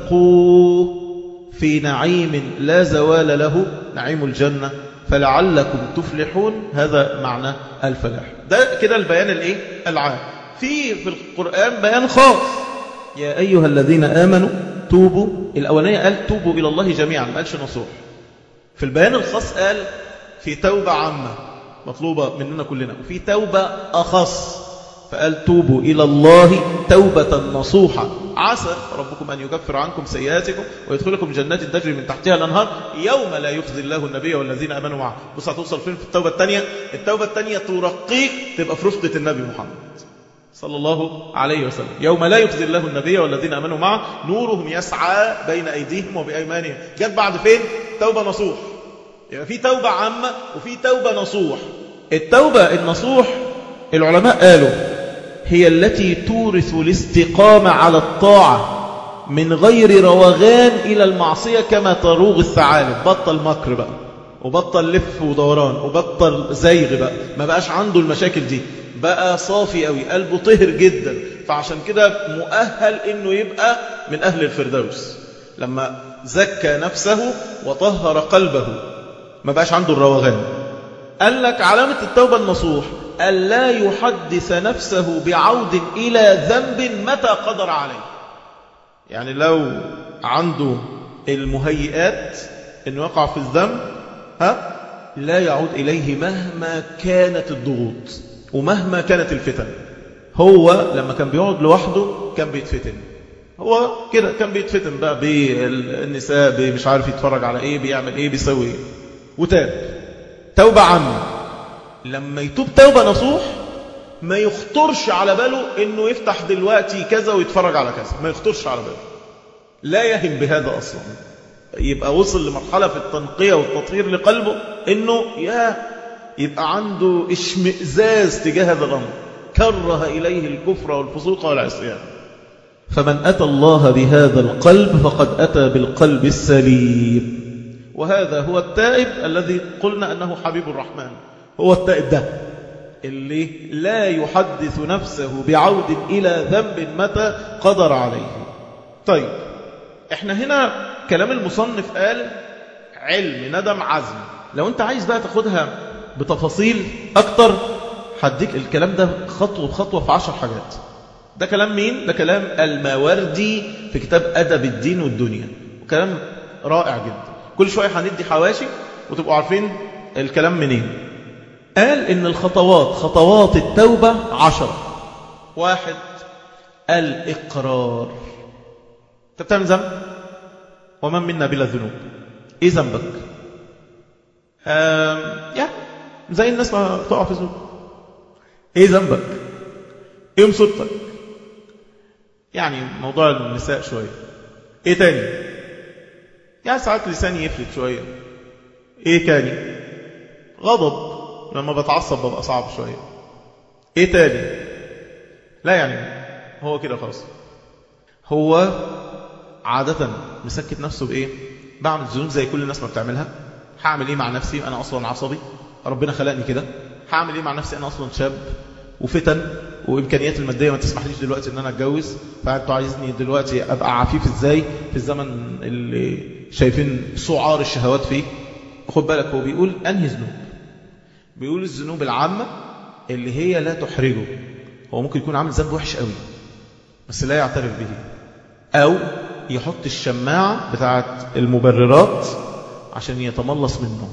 تبقوا في نعيم لا زوال له نعيم الجنة فلعلكم تفلحون هذا معنى الفلاح ده كده البيان الايه العام في في القرآن بيان خاص يا أيها الذين آمنوا توبوا الأولانية قال توبوا إلى الله جميعا ما قالش نصوح في البيان الخاص قال في توبة عامة مطلوبة مننا كلنا وفي توبة أخص فقال توبوا إلى الله توبة نصوحة عسى ربكم أن يكفر عنكم سيئاتكم ويدخلكم جنات تجري من تحتها الأنهار يوم لا يخزي الله النبي والذين أمنوا معه بص هتوصل فين في التوبة الثانية التوبة الثانية ترقيك تبقى في رفقة النبي محمد صلى الله عليه وسلم يوم لا يخزي الله النبي والذين أمنوا معه نورهم يسعى بين أيديهم وبأيمانهم جت بعد فين توبة نصوح يبقى في توبة عامة وفي توبة نصوح التوبة النصوح العلماء قالوا هي التي تورث الاستقامة على الطاعة من غير روغان إلى المعصية كما تروغ الثعالب بطل مكر بقى وبطل لف ودوران وبطل زيغ بقى ما بقاش عنده المشاكل دي بقى صافي قوي قلبه طهر جدا فعشان كده مؤهل انه يبقى من اهل الفردوس لما زكى نفسه وطهر قلبه ما بقاش عنده الروغان قال لك علامة التوبة النصوح ألا يحدث نفسه بعود إلى ذنب متى قدر عليه يعني لو عنده المهيئات أنه يقع في الذنب ها لا يعود إليه مهما كانت الضغوط ومهما كانت الفتن هو لما كان بيقعد لوحده كان بيتفتن هو كده كان بيتفتن بقى بالنساء مش عارف يتفرج على ايه بيعمل ايه بيسوي ايه وتاب توبة عامة لما يتوب توبة نصوح ما يخطرش على باله انه يفتح دلوقتي كذا ويتفرج على كذا ما يخطرش على باله لا يهم بهذا اصلا يبقى وصل لمرحلة في التنقية والتطهير لقلبه انه يا يبقى عنده اشمئزاز تجاه هذا الامر كره اليه الكفر والفسوق والعصيان فمن اتى الله بهذا القلب فقد اتى بالقلب السليم وهذا هو التائب الذي قلنا أنه حبيب الرحمن هو التائب ده اللي لا يحدث نفسه بعود إلى ذنب متى قدر عليه طيب احنا هنا كلام المصنف قال علم ندم عزم لو انت عايز بقى تاخدها بتفاصيل اكتر هديك الكلام ده خطوة بخطوة في عشر حاجات ده كلام مين؟ ده كلام الماوردي في كتاب أدب الدين والدنيا وكلام رائع جدا كل شوية هندي حواشي وتبقوا عارفين الكلام منين قال إن الخطوات خطوات التوبة عشرة واحد الإقرار أنت بتعمل ذنب ومن منا بلا ذنوب إيه ذنبك يا زي الناس ما تقع في ذنوب إيه ذنبك إيه مصيبتك يعني موضوع النساء شوية إيه تاني يعني ساعات لساني يفلت شوية ايه تاني غضب لما بتعصب ببقى صعب شوية ايه تاني لا يعني هو كده خلاص هو عادة مسكت نفسه بايه بعمل ذنوب زي كل الناس ما بتعملها هعمل ايه مع نفسي انا اصلا عصبي ربنا خلقني كده هعمل ايه مع نفسي انا اصلا شاب وفتن وامكانيات الماديه ما تسمحليش دلوقتي ان انا اتجوز فانتوا عايزني دلوقتي ابقى عفيف ازاي في الزمن اللي شايفين سعار الشهوات فيه خد بالك هو بيقول أنهي ذنوب بيقول الذنوب العامة اللي هي لا تحرجه هو ممكن يكون عامل ذنب وحش قوي بس لا يعترف به أو يحط الشماعة بتاعت المبررات عشان يتملص منه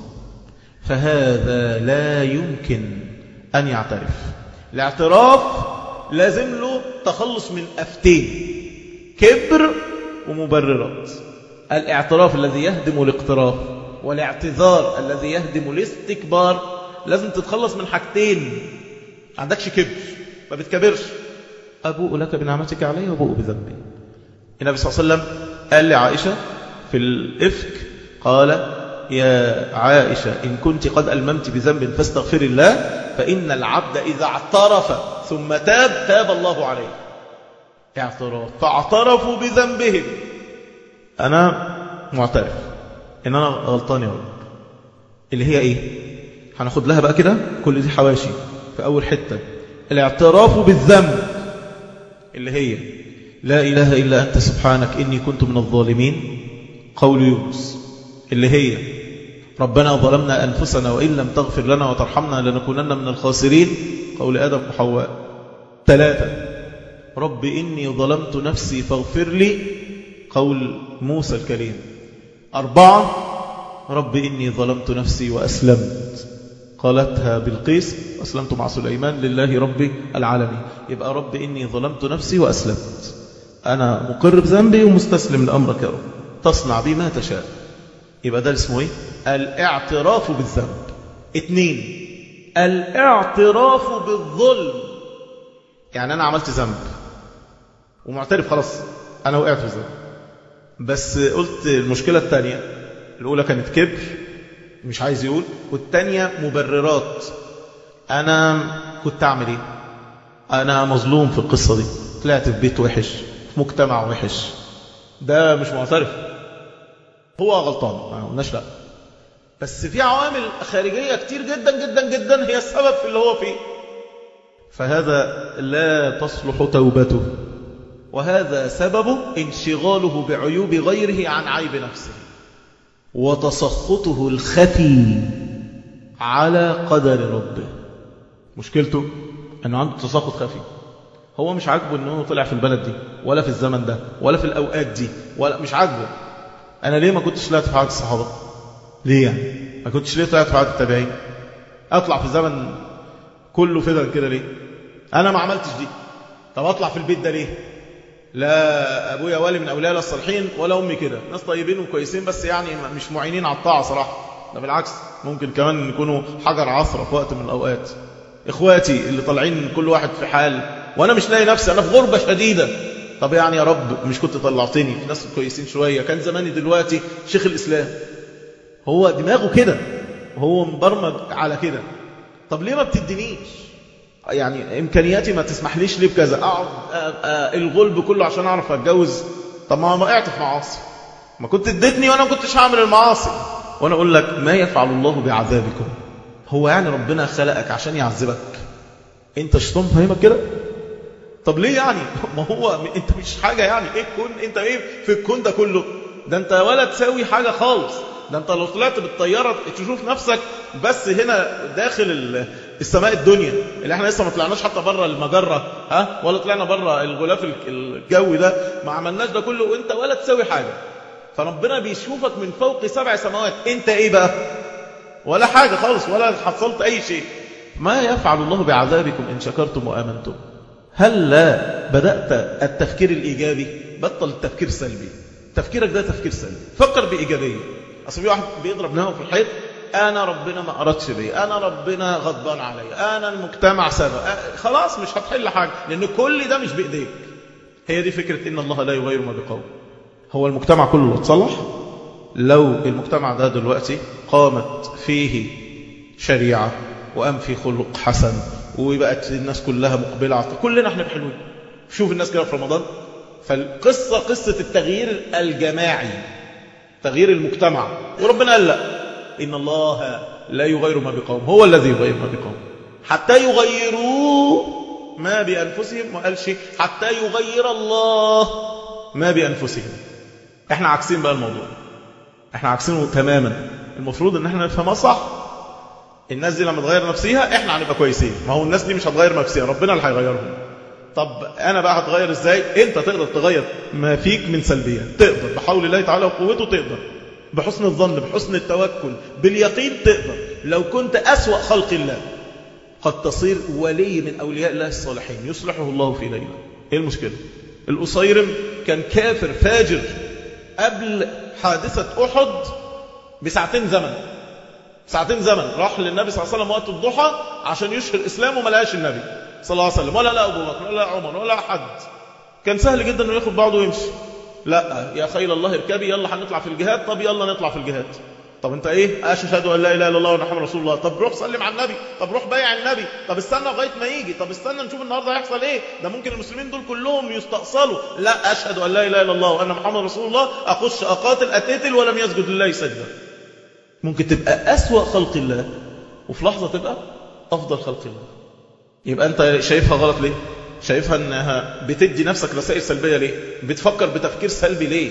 فهذا لا يمكن أن يعترف الاعتراف لازم له تخلص من أفتين كبر ومبررات الاعتراف الذي يهدم الاقتراف والاعتذار الذي يهدم الاستكبار لازم تتخلص من حاجتين ما عندكش كبر ما بتكبرش أبوء لك بنعمتك علي وأبوء بذنبي النبي صلى الله عليه وسلم قال لعائشة في الإفك قال يا عائشة إن كنت قد ألممت بذنب فاستغفر الله فإن العبد إذا اعترف ثم تاب تاب الله عليه اعتراف فاعترفوا بذنبهم أنا معترف إن أنا غلطان يا رب اللي هي إيه هناخد لها بقى كده كل دي حواشي في أول حتة الاعتراف بالذنب اللي هي لا إله إلا أنت سبحانك إني كنت من الظالمين قول يونس اللي هي ربنا ظلمنا أنفسنا وإن لم تغفر لنا وترحمنا لنكونن من الخاسرين قول آدم وحواء ثلاثة رب إني ظلمت نفسي فاغفر لي قول موسى الكريم أربعة رب إني ظلمت نفسي وأسلمت قالتها بالقيس أسلمت مع سليمان لله رب العالمين يبقى رب إني ظلمت نفسي وأسلمت أنا مقر بذنبي ومستسلم لأمرك يا رب تصنع بي ما تشاء يبقى ده اسمه ايه الاعتراف بالذنب اتنين الاعتراف بالظلم يعني أنا عملت ذنب ومعترف خلاص أنا وقعت في ذنب بس قلت المشكلة الثانية الأولى كانت كبر مش عايز يقول والثانية مبررات أنا كنت أعمل إيه أنا مظلوم في القصة دي طلعت في بيت وحش في مجتمع وحش ده مش معترف هو غلطان ما قلناش لا بس في عوامل خارجية كتير جدا جدا جدا هي السبب في اللي هو فيه فهذا لا تصلح توبته وهذا سبب انشغاله بعيوب غيره عن عيب نفسه وتسخطه الخفي على قدر ربه مشكلته أنه عنده تسخط خفي هو مش عاجبه أنه طلع في البلد دي ولا في الزمن ده ولا في الأوقات دي ولا مش عاجبه أنا ليه ما كنتش طلعت في عهد الصحابة ليه يعني ما كنتش ليه طلعت في عهد التابعين أطلع في زمن كله فدن كده ليه أنا ما عملتش دي طب أطلع في البيت ده ليه لا أبويا والي من أولياء الصالحين ولا أمي كده ناس طيبين وكويسين بس يعني مش معينين على الطاعة صراحة ده بالعكس ممكن كمان يكونوا حجر عصر في وقت من الأوقات إخواتي اللي طالعين كل واحد في حال وأنا مش لاقي نفسي أنا في غربة شديدة طب يعني يا رب مش كنت طلعتني في ناس كويسين شوية كان زماني دلوقتي شيخ الإسلام هو دماغه كده هو مبرمج على كده طب ليه ما بتدينيش يعني إمكانياتي ما تسمحليش ليه بكذا أقعد الغلب كله عشان أعرف أتجوز طب ما وقعت في معاصي ما كنت اديتني وأنا ما كنتش هعمل المعاصي وأنا أقول لك ما يفعل الله بعذابكم هو يعني ربنا خلقك عشان يعذبك أنت شيطان فاهمك كده طب ليه يعني ما هو أنت مش حاجة يعني إيه الكون أنت إيه في الكون ده كله ده أنت ولا تساوي حاجة خالص ده أنت لو طلعت بالطيارة تشوف نفسك بس هنا داخل السماء الدنيا اللي احنا لسه ما طلعناش حتى بره المجرة ها ولا طلعنا بره الغلاف الجوي ده ما عملناش ده كله وانت ولا تساوي حاجة فربنا بيشوفك من فوق سبع سماوات انت ايه بقى ولا حاجة خالص ولا حصلت اي شيء ما يفعل الله بعذابكم ان شكرتم وامنتم هل لا بدأت التفكير الإيجابي بطل التفكير السلبي تفكيرك ده تفكير سلبي فكر بإيجابية أصل في واحد بيضرب نهو في الحيط أنا ربنا ما أردش بي أنا ربنا غضبان علي أنا المجتمع سبب خلاص مش هتحل حاجة لأن كل ده مش بإيديك هي دي فكرة إن الله لا يغير ما بقوم هو المجتمع كله اتصلح لو المجتمع ده دلوقتي قامت فيه شريعة وقام فيه خلق حسن وبقت الناس كلها مقبلة على كلنا احنا بحلوين شوف الناس كده في رمضان فالقصة قصة التغيير الجماعي تغيير المجتمع وربنا قال لا إن الله لا يغير ما بقوم هو الذي يغير ما بقوم حتى يغيروا ما بأنفسهم وقال شيء حتى يغير الله ما بأنفسهم احنا عكسين بقى الموضوع احنا عكسينه تماما المفروض ان احنا نفهمها صح الناس دي لما تغير نفسها احنا هنبقى كويسين ما هو الناس دي مش هتغير نفسها ربنا اللي هيغيرهم طب انا بقى هتغير ازاي انت تقدر تغير ما فيك من سلبيات تقدر بحول الله تعالى وقوته تقدر بحسن الظن بحسن التوكل باليقين تقدر لو كنت أسوأ خلق الله قد تصير ولي من أولياء الله الصالحين يصلحه الله في ليلة إيه المشكلة الأصيرم كان كافر فاجر قبل حادثة أحد بساعتين زمن ساعتين زمن راح للنبي صلى الله عليه وسلم وقت الضحى عشان يشهر إسلامه ما لقاش النبي صلى الله عليه وسلم ولا لا أبو بكر ولا عمر ولا حد كان سهل جدا أنه ياخد بعضه ويمشي لا يا خيل الله اركبي يلا هنطلع في الجهاد طب يلا نطلع في الجهاد طب انت ايه اشهد ان لا اله الا الله وان محمد رسول الله طب روح سلم على النبي طب روح بايع النبي طب استنى لغايه ما يجي طب استنى نشوف النهارده هيحصل ايه ده ممكن المسلمين دول كلهم يستأصلوا لا اشهد ان لا اله الا الله وان محمد رسول الله اخش اقاتل اتقتل ولم يسجد لله سجدا ممكن تبقى اسوأ خلق الله وفي لحظه تبقى افضل خلق الله يبقى انت شايفها غلط ليه شايفها انها بتدي نفسك رسائل سلبية ليه بتفكر بتفكير سلبي ليه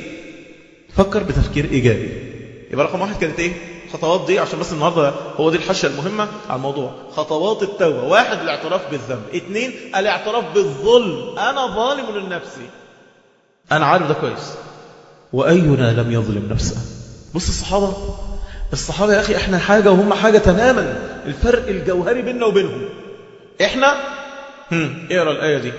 فكر بتفكير ايجابي يبقى رقم واحد كانت ايه خطوات دي عشان بس النهاردة هو دي الحشة المهمة على الموضوع خطوات التوبة واحد الاعتراف بالذنب اثنين الاعتراف بالظلم انا ظالم لنفسي انا عارف ده كويس واينا لم يظلم نفسه بص الصحابة الصحابة يا اخي احنا حاجة وهم حاجة تماما الفرق الجوهري بيننا وبينهم احنا هم اقرا الآية دي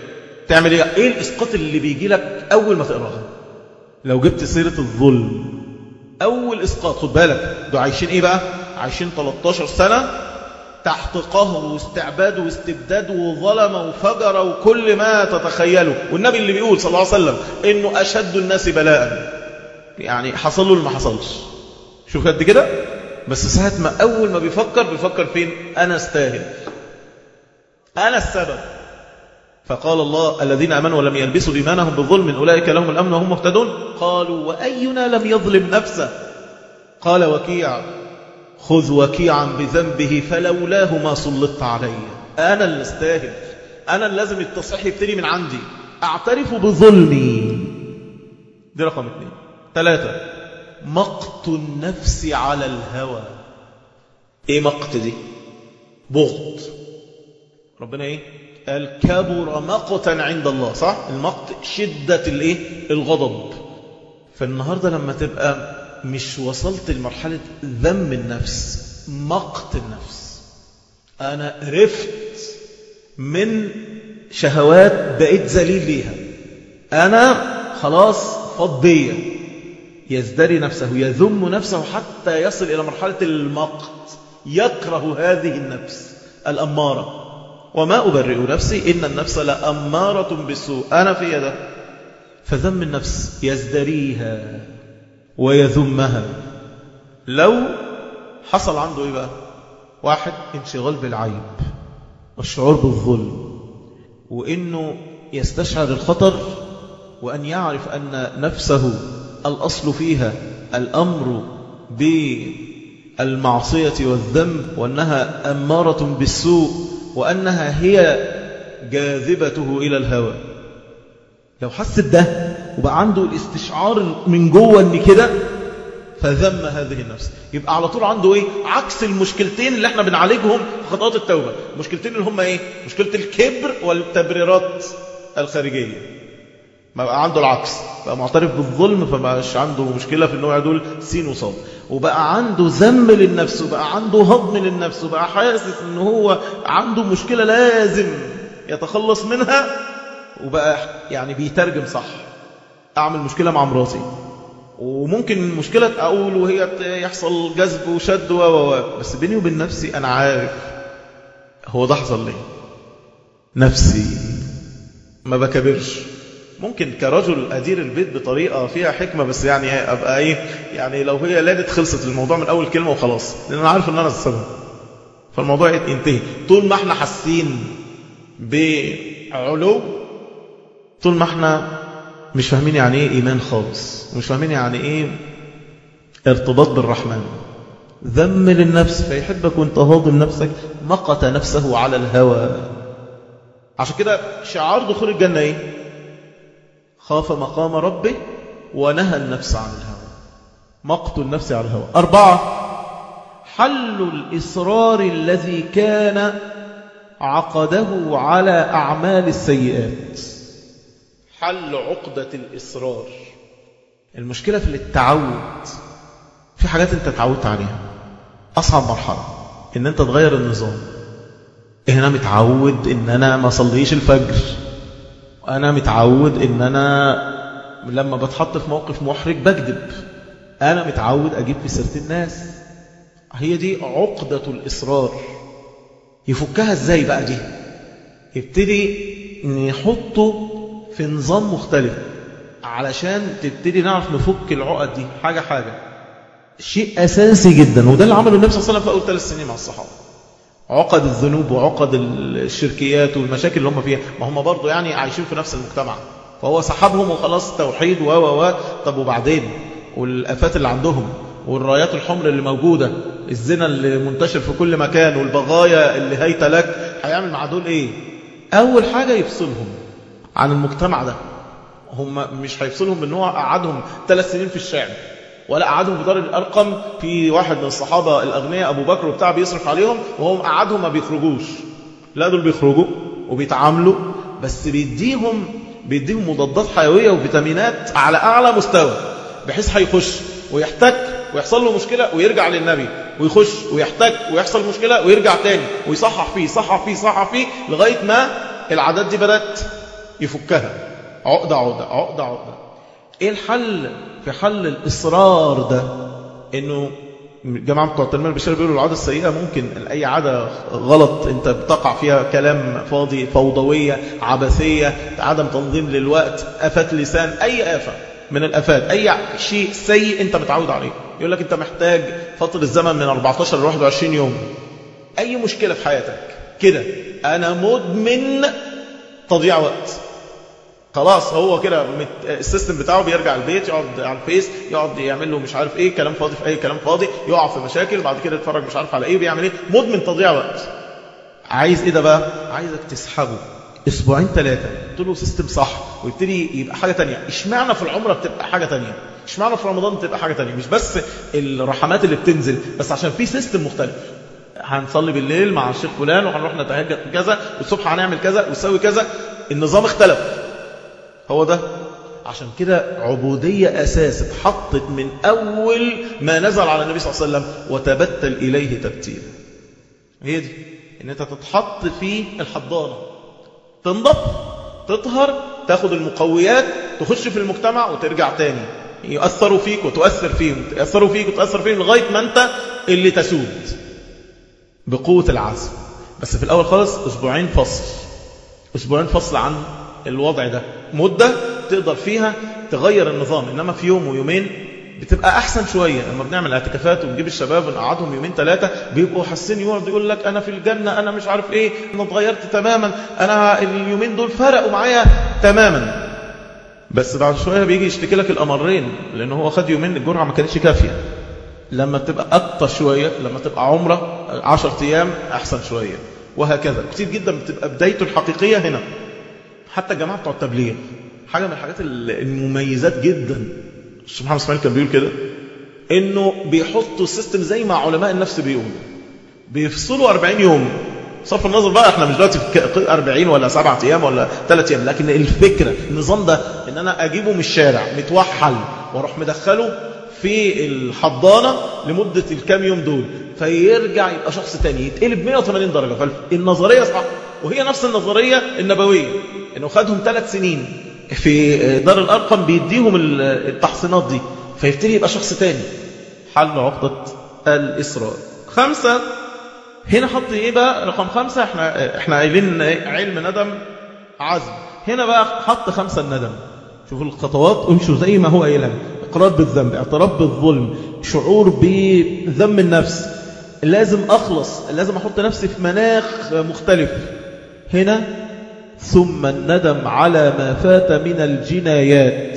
تعمل ايه ايه الاسقاط اللي بيجي لك اول ما تقراها لو جبت سيرة الظلم اول اسقاط خد بالك دول عايشين ايه بقى عايشين 13 سنة تحت قهر واستعباد واستبداد وظلم وفجر وكل ما تتخيله والنبي اللي بيقول صلى الله عليه وسلم انه اشد الناس بلاء يعني حصل له اللي ما حصلش شوف قد كده بس ساعة ما اول ما بيفكر بيفكر فين انا استاهل انا السبب فقال الله الذين امنوا ولم يلبسوا ايمانهم بالظلم اولئك لهم الامن وهم مهتدون قالوا واينا لم يظلم نفسه قال وكيع خذ وكيعا بذنبه فلولاه ما سلطت علي أنا اللي استاهل أنا اللي لازم التصحيح يبتدي من عندي أعترف بظلمي دي رقم اثنين ثلاثة مقت النفس على الهوى ايه مقت دي بغض ربنا ايه قال كبر مقتا عند الله صح المقت شدة الايه الغضب فالنهاردة لما تبقى مش وصلت لمرحلة ذم النفس مقت النفس أنا رفت من شهوات بقيت ذليل ليها أنا خلاص فضية يزدري نفسه يذم نفسه حتى يصل إلى مرحلة المقت يكره هذه النفس الأمارة وما أبرئ نفسي إن النفس لأمارة بالسوء أنا في يده فذم النفس يزدريها ويذمها لو حصل عنده إيه بقى واحد انشغال بالعيب والشعور بالظلم وإنه يستشعر الخطر وأن يعرف أن نفسه الأصل فيها الأمر بالمعصية والذنب وأنها أمارة بالسوء وأنها هي جاذبته إلى الهوى لو حس بده وبقى عنده الاستشعار من جوه ان كده فذم هذه النفس يبقى على طول عنده ايه عكس المشكلتين اللي احنا بنعالجهم في خطوات التوبه المشكلتين اللي هم ايه مشكله الكبر والتبريرات الخارجيه ما بقى عنده العكس بقى معترف بالظلم فماش عنده مشكله في النوع دول سين وصاد وبقى عنده ذم للنفس وبقى عنده هضم للنفس وبقى حاسس ان هو عنده مشكله لازم يتخلص منها وبقى يعني بيترجم صح أعمل مشكلة مع مراتي وممكن المشكلة أقول وهي يحصل جذب وشد و و بس بيني وبين نفسي أنا عارف هو ده حصل ليه نفسي ما بكبرش ممكن كرجل أدير البيت بطريقة فيها حكمة بس يعني أبقى إيه يعني لو هي لادت خلصت الموضوع من أول كلمة وخلاص لأن أنا عارف أن أنا السبب فالموضوع ينتهي طول ما احنا حاسين بعلو طول ما احنا مش فاهمين يعني ايه ايمان خالص ومش فاهمين يعني ايه ارتباط بالرحمن ذم للنفس فيحبك وانت هاضم نفسك مقت نفسه على الهوى عشان كده شعار دخول الجنة ايه خاف مقام ربه ونهى النفس عن الهوى مقت النفس على الهوى أربعة حل الإصرار الذي كان عقده على أعمال السيئات حل عقدة الإصرار المشكلة في التعود في حاجات انت تعودت عليها أصعب مرحلة ان انت تغير النظام هنا متعود ان انا ما صليش الفجر وانا متعود ان انا لما بتحط في موقف محرج بكذب انا متعود اجيب في سيره الناس هي دي عقدة الإصرار يفكها ازاي بقى دي يبتدي نحطه في نظام مختلف علشان تبتدي نعرف نفك العقد دي حاجة حاجة شيء أساسي جدا وده اللي عمله النبي صلى الله عليه وسلم في أول ثلاث سنين مع الصحابة عقد الذنوب وعقد الشركيات والمشاكل اللي هم فيها ما هم برضو يعني عايشين في نفس المجتمع فهو سحبهم وخلاص توحيد و و و طب وبعدين والآفات اللي عندهم والرايات الحمر اللي موجودة الزنا اللي منتشر في كل مكان والبغايا اللي هيت لك هيعمل مع دول ايه أول حاجة يفصلهم عن المجتمع ده هم مش هيفصلهم بان هو قعدهم ثلاث سنين في الشعب ولا قعدهم في دار الأرقم في واحد من الصحابة الأغنياء أبو بكر وبتاع بيصرف عليهم وهم قعدهم ما بيخرجوش لا دول بيخرجوا وبيتعاملوا بس بيديهم بيديهم مضادات حيوية وفيتامينات على أعلى مستوى بحيث هيخش ويحتك ويحصل له مشكلة ويرجع للنبي ويخش ويحتك ويحصل مشكلة ويرجع تاني ويصحح فيه صحح فيه صحح فيه لغاية ما العادات دي بدأت يفكها عقدة عقدة عقدة عقدة ايه الحل في حل الإصرار ده انه جماعة بتوع التنمية البشرية بيقولوا العادة السيئة ممكن أي عادة غلط أنت بتقع فيها كلام فاضي فوضوية عبثية عدم تنظيم للوقت آفات لسان أي آفة من الآفات أي شيء سيء أنت متعود عليه يقول لك أنت محتاج فترة الزمن من 14 ل 21 يوم أي مشكلة في حياتك كده أنا مدمن تضييع وقت خلاص هو كده السيستم بتاعه بيرجع البيت يقعد على الفيس يقعد يعمل له مش عارف ايه كلام فاضي في اي كلام فاضي يقع في مشاكل بعد كده يتفرج مش عارف على ايه بيعمل ايه مدمن تضييع وقت عايز ايه ده بقى عايزك تسحبه اسبوعين ثلاثه تقول له سيستم صح ويبتدي يبقى حاجه تانية اشمعنى في العمره بتبقى حاجه تانية اشمعنى في رمضان بتبقى حاجه تانية مش بس الرحمات اللي بتنزل بس عشان في سيستم مختلف هنصلي بالليل مع الشيخ فلان وهنروح نتهجد كذا والصبح هنعمل كذا ونسوي كذا النظام اختلف هو ده عشان كده عبودية أساس اتحطت من أول ما نزل على النبي صلى الله عليه وسلم وتبتل إليه تبتيلا هي دي ان انت تتحط في الحضانة تنضف تطهر تاخد المقويات تخش في المجتمع وترجع تاني يؤثروا فيك وتؤثر فيهم يؤثروا فيك وتؤثر فيهم لغاية ما انت اللي تسود بقوة العزم بس في الأول خالص أسبوعين فصل أسبوعين فصل عن الوضع ده مدة تقدر فيها تغير النظام إنما في يوم ويومين بتبقى أحسن شوية لما بنعمل اعتكافات ونجيب الشباب ونقعدهم يومين ثلاثة بيبقوا حاسين يقعد يقول لك أنا في الجنة أنا مش عارف إيه أنا اتغيرت تماما أنا اليومين دول فرقوا معايا تماما بس بعد شوية بيجي يشتكي لك الأمرين لأن هو خد يومين الجرعة ما كانتش كافية لما بتبقى أكتر شوية لما تبقى عمرة عشر أيام أحسن شوية وهكذا كتير جدا بتبقى بدايته الحقيقية هنا حتى الجماعة بتوع التبليغ حاجة من الحاجات المميزات جدا الشيخ محمد اسماعيل كان بيقول كده انه بيحطوا السيستم زي ما علماء النفس بيقولوا بيفصلوا 40 يوم صرف النظر بقى احنا مش دلوقتي في 40 ولا 7 ايام ولا 3 ايام لكن الفكرة النظام ده ان انا اجيبه من الشارع متوحل واروح مدخله في الحضانة لمدة الكام يوم دول فيرجع يبقى شخص تاني يتقلب 180 درجة فالنظرية صح وهي نفس النظرية النبوية انه خدهم ثلاث سنين في دار الأرقم بيديهم التحصينات دي فيبتدي يبقى شخص تاني حل عقدة الإصرار خمسة هنا حط ايه بقى رقم خمسة احنا احنا قايلين علم ندم عزم هنا بقى حط خمسة الندم شوفوا الخطوات امشوا زي ما هو قايلها اقرار بالذنب اعتراف بالظلم شعور بذم النفس لازم اخلص لازم احط نفسي في مناخ مختلف هنا ثم الندم على ما فات من الجنايات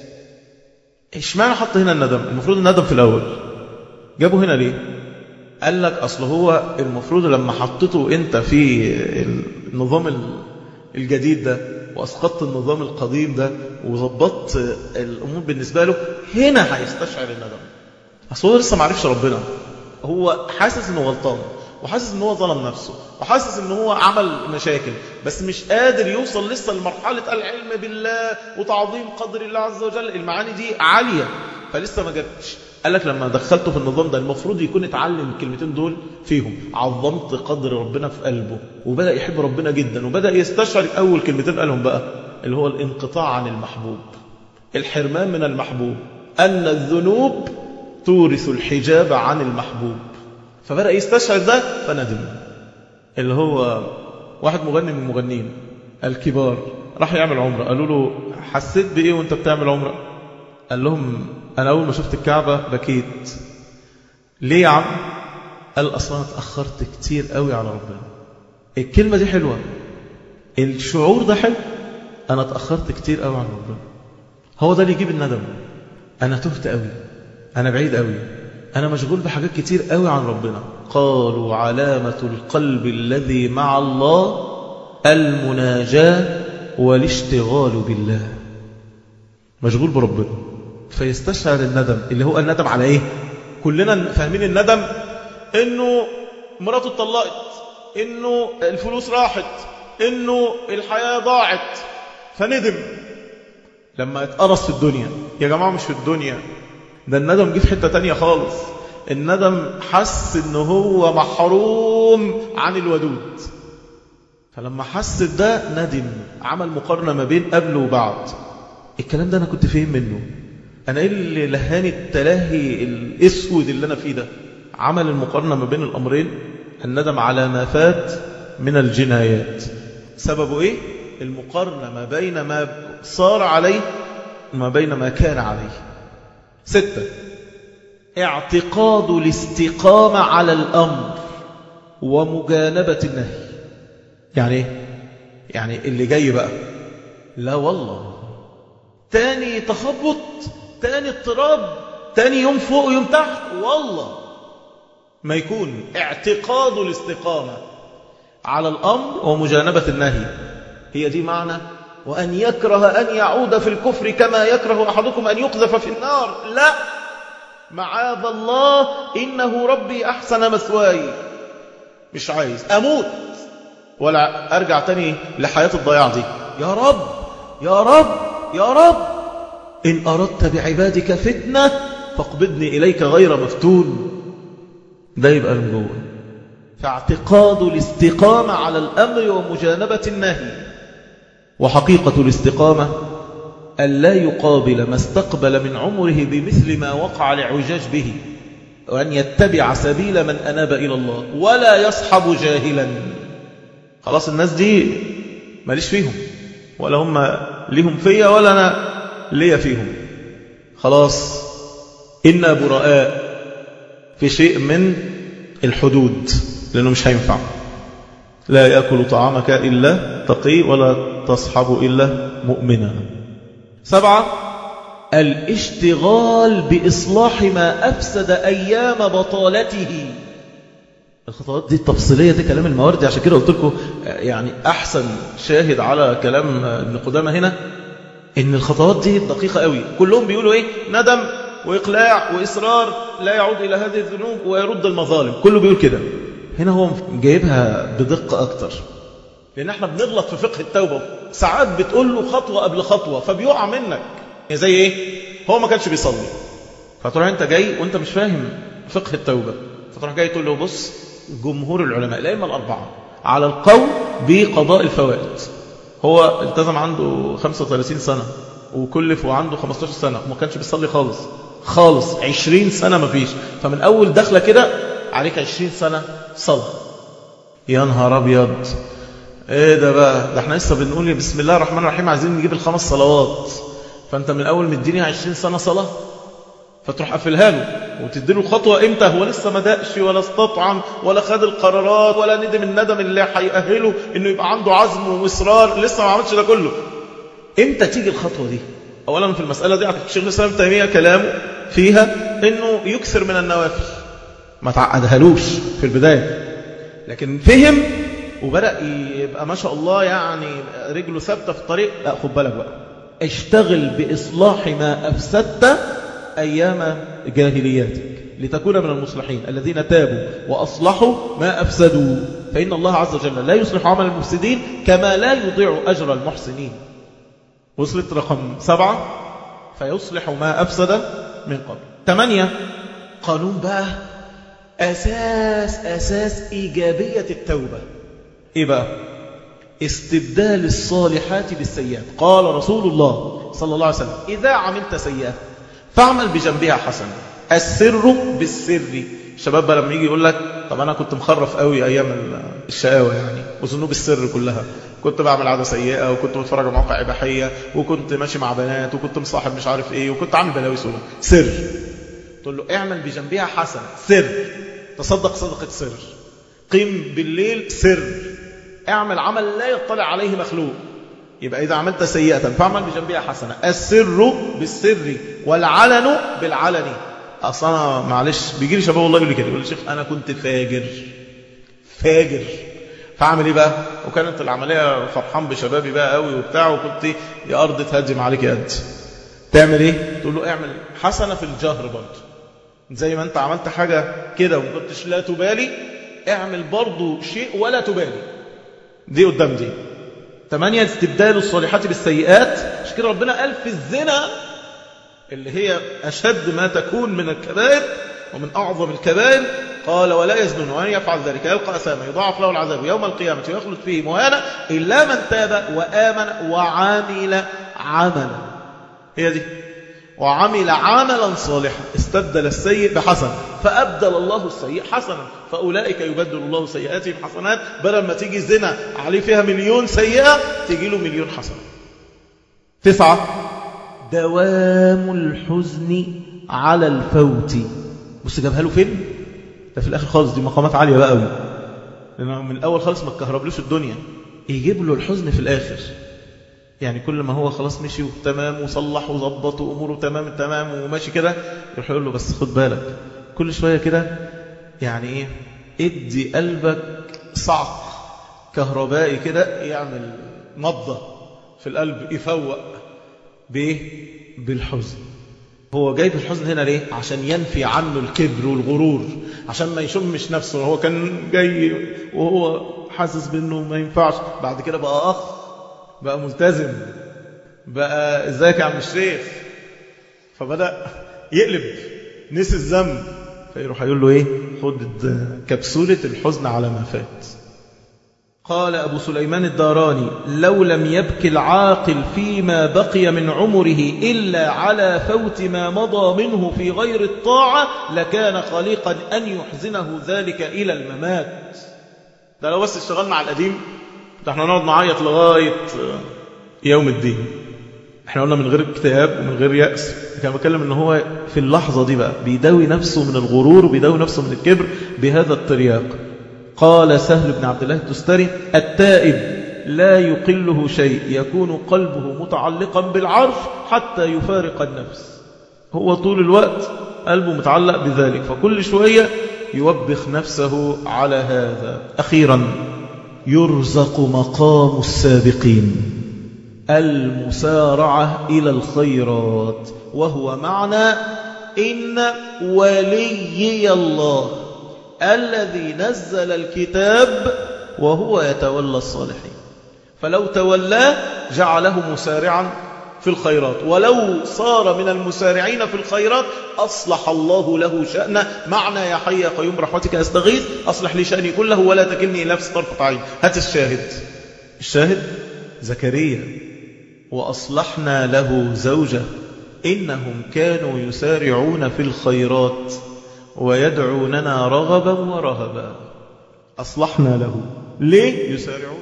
ايش معنى حط هنا الندم المفروض الندم في الأول جابه هنا ليه قال لك أصل هو المفروض لما حطيته أنت في النظام الجديد ده وأسقطت النظام القديم ده وظبطت الأمور بالنسبة له هنا هيستشعر الندم أصل هو لسه معرفش ربنا هو حاسس أنه غلطان وحاسس ان هو ظلم نفسه وحاسس ان هو عمل مشاكل بس مش قادر يوصل لسه لمرحلة العلم بالله وتعظيم قدر الله عز وجل المعاني دي عالية فلسه ما جابش قال لك لما دخلته في النظام ده المفروض يكون اتعلم الكلمتين دول فيهم عظمت قدر ربنا في قلبه وبدأ يحب ربنا جدا وبدأ يستشعر أول كلمتين قالهم بقى اللي هو الانقطاع عن المحبوب الحرمان من المحبوب أن الذنوب تورث الحجاب عن المحبوب فبدأ يستشعر ده فندم اللي هو واحد مغني من المغنين الكبار راح يعمل عمرة قالوا له حسيت بإيه وانت بتعمل عمرة قال لهم أنا أول ما شفت الكعبة بكيت ليه يا عم قال أصلا اتأخرت كتير قوي على ربنا الكلمة دي حلوة الشعور ده حلو أنا اتأخرت كتير قوي عن ربنا هو ده اللي يجيب الندم أنا تهت قوي أنا بعيد قوي أنا مشغول بحاجات كتير قوي عن ربنا قالوا علامة القلب الذي مع الله المناجاة والاشتغال بالله مشغول بربنا فيستشعر الندم اللي هو الندم على ايه كلنا فاهمين الندم انه مراته اتطلقت انه الفلوس راحت انه الحياة ضاعت فندم لما اتقرص في الدنيا يا جماعة مش في الدنيا ده الندم جه في حتة تانية خالص الندم حس ان هو محروم عن الودود فلما حس ده ندم عمل مقارنة ما بين قبل وبعد الكلام ده أنا كنت فين منه أنا إيه اللي لهاني التلاهي الإسود اللي أنا فيه ده عمل المقارنة ما بين الأمرين الندم على ما فات من الجنايات سببه إيه؟ المقارنة ما بين ما صار عليه وما بين ما كان عليه ستة اعتقاد الاستقامة على الأمر ومجانبة النهي يعني ايه؟ يعني اللي جاي بقى لا والله تاني تخبط تاني اضطراب تاني يوم فوق ويوم تحت والله ما يكون اعتقاد الاستقامة على الأمر ومجانبة النهي هي دي معنى وأن يكره أن يعود في الكفر كما يكره أحدكم أن يقذف في النار لا معاذ الله إنه ربي أحسن مثواي مش عايز أموت ولا أرجع تاني لحياة الضياع دي يا رب يا رب يا رب إن أردت بعبادك فتنة فاقبضني إليك غير مفتون ده يبقى من جوه فاعتقاد الاستقامة على الأمر ومجانبة النهي وحقيقة الاستقامة أن لا يقابل ما استقبل من عمره بمثل ما وقع لعجاج به وأن يتبع سبيل من أناب إلى الله ولا يصحب جاهلا خلاص الناس دي ماليش فيهم ولا هم ليهم فيا ولا أنا ليا فيهم خلاص إنا براء في شيء من الحدود لأنه مش هينفع لا يأكل طعامك إلا تقي ولا تصحب إلا مؤمنا سبعة الاشتغال بإصلاح ما أفسد أيام بطالته الخطوات دي التفصيلية دي كلام المواردي عشان كده قلت لكم يعني أحسن شاهد على كلام ابن قدامة هنا إن الخطوات دي دقيقة قوي كلهم بيقولوا إيه ندم وإقلاع وإصرار لا يعود إلى هذه الذنوب ويرد المظالم كله بيقول كده هنا هو جايبها بدقة أكتر لأن احنا بنغلط في فقه التوبة ساعات بتقول له خطوة قبل خطوة فبيقع منك يعني زي ايه هو ما كانش بيصلي فتروح انت جاي وانت مش فاهم فقه التوبة فتروح جاي تقول له بص جمهور العلماء الأئمة الأربعة على القول بقضاء الفوائد هو التزم عنده 35 سنة وكلف وعنده 15 سنة وما كانش بيصلي خالص خالص 20 سنة ما فيش فمن أول دخلة كده عليك 20 سنة صلاة يا نهار أبيض ايه ده بقى ده احنا لسه بنقول بسم الله الرحمن الرحيم عايزين نجيب الخمس صلوات فانت من اول مديني 20 سنه صلاه فتروح قافلها له وتديله الخطوه امتى هو لسه ما دقش ولا استطعم ولا خد القرارات ولا ندم الندم اللي هيأهله انه يبقى عنده عزم واصرار لسه ما عملش ده كله امتى تيجي الخطوه دي اولا في المساله دي الشيخ الاسلام ابن تيميه كلامه فيها انه يكثر من النوافل ما تعقدهالوش في البدايه لكن فهم وبدأ يبقى ما شاء الله يعني رجله ثابتة في الطريق لا خد بالك بقى اشتغل بإصلاح ما أفسدت أيام جاهلياتك لتكون من المصلحين الذين تابوا وأصلحوا ما أفسدوا فإن الله عز وجل لا يصلح عمل المفسدين كما لا يضيع أجر المحسنين وصلت رقم سبعة فيصلح ما أفسد من قبل ثمانية قانون بقى أساس أساس إيجابية التوبة إيه بقى استبدال الصالحات بالسيئات قال رسول الله صلى الله عليه وسلم إذا عملت سيئة فاعمل بجنبها حسنة السر بالسر الشباب بقى لما يجي يقول لك طب أنا كنت مخرف قوي أيام الشقاوة يعني وذنوب السر كلها كنت بعمل عادة سيئة وكنت بتفرج على مواقع إباحية وكنت ماشي مع بنات وكنت مصاحب مش عارف إيه وكنت عامل بلاوي سودا سر تقول له اعمل بجنبها حسنة سر تصدق صدقة سر قيم بالليل سر اعمل عمل لا يطلع عليه مخلوق يبقى إذا عملت سيئة فاعمل بجنبها حسنة السر بالسر والعلن بالعلن أصلا معلش بيجي لي شباب والله يقول لي كده يقول لي شيخ أنا كنت فاجر فاجر فاعمل ايه بقى وكانت العملية فرحان بشبابي بقى قوي وبتاع وكنت يا أرض تهجم عليك يا قد تعمل ايه تقول له اعمل حسنة في الجهر برضه زي ما انت عملت حاجة كده وما كنتش لا تبالي اعمل برضه شيء ولا تبالي دي قدام دي ثمانية استبدال الصالحات بالسيئات عشان كده ربنا قال في الزنا اللي هي أشد ما تكون من الكبائر ومن أعظم الكبائر قال ولا يزنون ومن يفعل ذلك يلقى أثاما يضاعف له العذاب يوم القيامة ويخلد فيه مهانا إلا من تاب وآمن وعمل عملا هي دي وعمل عملا صالحا استبدل السيء بحسن فأبدل الله السيء حسنا فأولئك يبدل الله سيئاتهم حسنات بدل ما تيجي زنا عليه فيها مليون سيئة تيجي له مليون حسنة تسعة دوام الحزن على الفوت بص جابها له فين ده في الآخر خالص دي مقامات عالية بقى قوي لأنه من الأول خالص ما تكهربلوش الدنيا يجيب له الحزن في الآخر يعني كل ما هو خلاص مشي وتمام وصلح وظبط وأموره تمام التمام وماشي كده يروح يقول له بس خد بالك كل شوية كده يعني إيه ادي قلبك صعق كهربائي كده يعمل نبضة في القلب يفوق بإيه بالحزن هو جايب الحزن هنا ليه عشان ينفي عنه الكبر والغرور عشان ما يشمش نفسه هو كان جاي وهو حاسس بأنه ما ينفعش بعد كده بقى أخ بقى ملتزم بقى ازيك يا عم الشيخ فبدأ يقلب نسي الذنب فيروح يقول له ايه خد كبسولة الحزن على ما فات قال أبو سليمان الداراني لو لم يبكي العاقل فيما بقي من عمره إلا على فوت ما مضى منه في غير الطاعة لكان خليقا أن يحزنه ذلك إلى الممات ده لو بس اشتغلنا على القديم ده احنا نقعد نعيط لغاية يوم الدين احنا قلنا من غير اكتئاب ومن غير يأس كان بتكلم ان هو في اللحظة دي بقى بيداوي نفسه من الغرور وبيداوي نفسه من الكبر بهذا الترياق قال سهل بن عبد الله التستري التائب لا يقله شيء يكون قلبه متعلقا بالعرش حتى يفارق النفس هو طول الوقت قلبه متعلق بذلك فكل شوية يوبخ نفسه على هذا أخيرا يرزق مقام السابقين المسارعة إلى الخيرات وهو معنى إن وليي الله الذي نزل الكتاب وهو يتولى الصالحين فلو تولاه جعله مسارعا في الخيرات ولو صار من المسارعين في الخيرات أصلح الله له شأنه معنى يا حي يا قيوم برحمتك أستغيث أصلح لي شأني كله ولا تكلني إلى نفس طرفة عين هات الشاهد الشاهد زكريا وأصلحنا له زوجة إنهم كانوا يسارعون في الخيرات ويدعوننا رغبا ورهبا أصلحنا له ليه يسارعون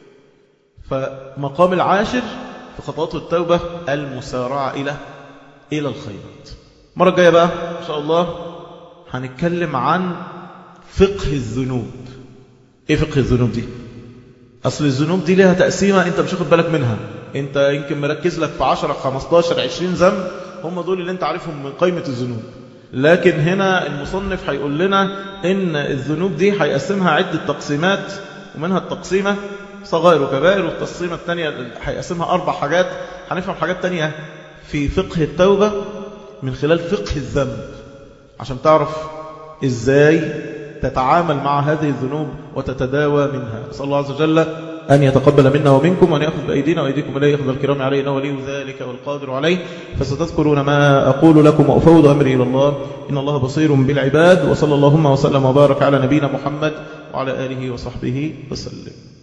فمقام العاشر في خطوات التوبة المسارعة إلى إلى الخيرات مرة الجاية بقى إن شاء الله هنتكلم عن فقه الذنوب إيه فقه الذنوب دي أصل الذنوب دي لها تقسيمة أنت مش واخد بالك منها أنت يمكن مركز لك في 10 15 20 ذنب هم دول اللي أنت عارفهم من قائمة الذنوب لكن هنا المصنف هيقول لنا إن الذنوب دي هيقسمها عدة تقسيمات ومنها التقسيمة صغائر وكبائر والتقسيمة الثانية هيقسمها أربع حاجات هنفهم حاجات تانية في فقه التوبة من خلال فقه الذنب عشان تعرف إزاي تتعامل مع هذه الذنوب وتتداوى منها نسأل الله عز وجل أن يتقبل منا ومنكم وأن يأخذ بأيدينا وأيديكم إليه يأخذ الكرام عليه إنه ولي ذلك والقادر عليه فستذكرون ما أقول لكم وأفوض أمري إلى الله إن الله بصير بالعباد وصلى اللهم وسلم وبارك على نبينا محمد وعلى آله وصحبه وسلم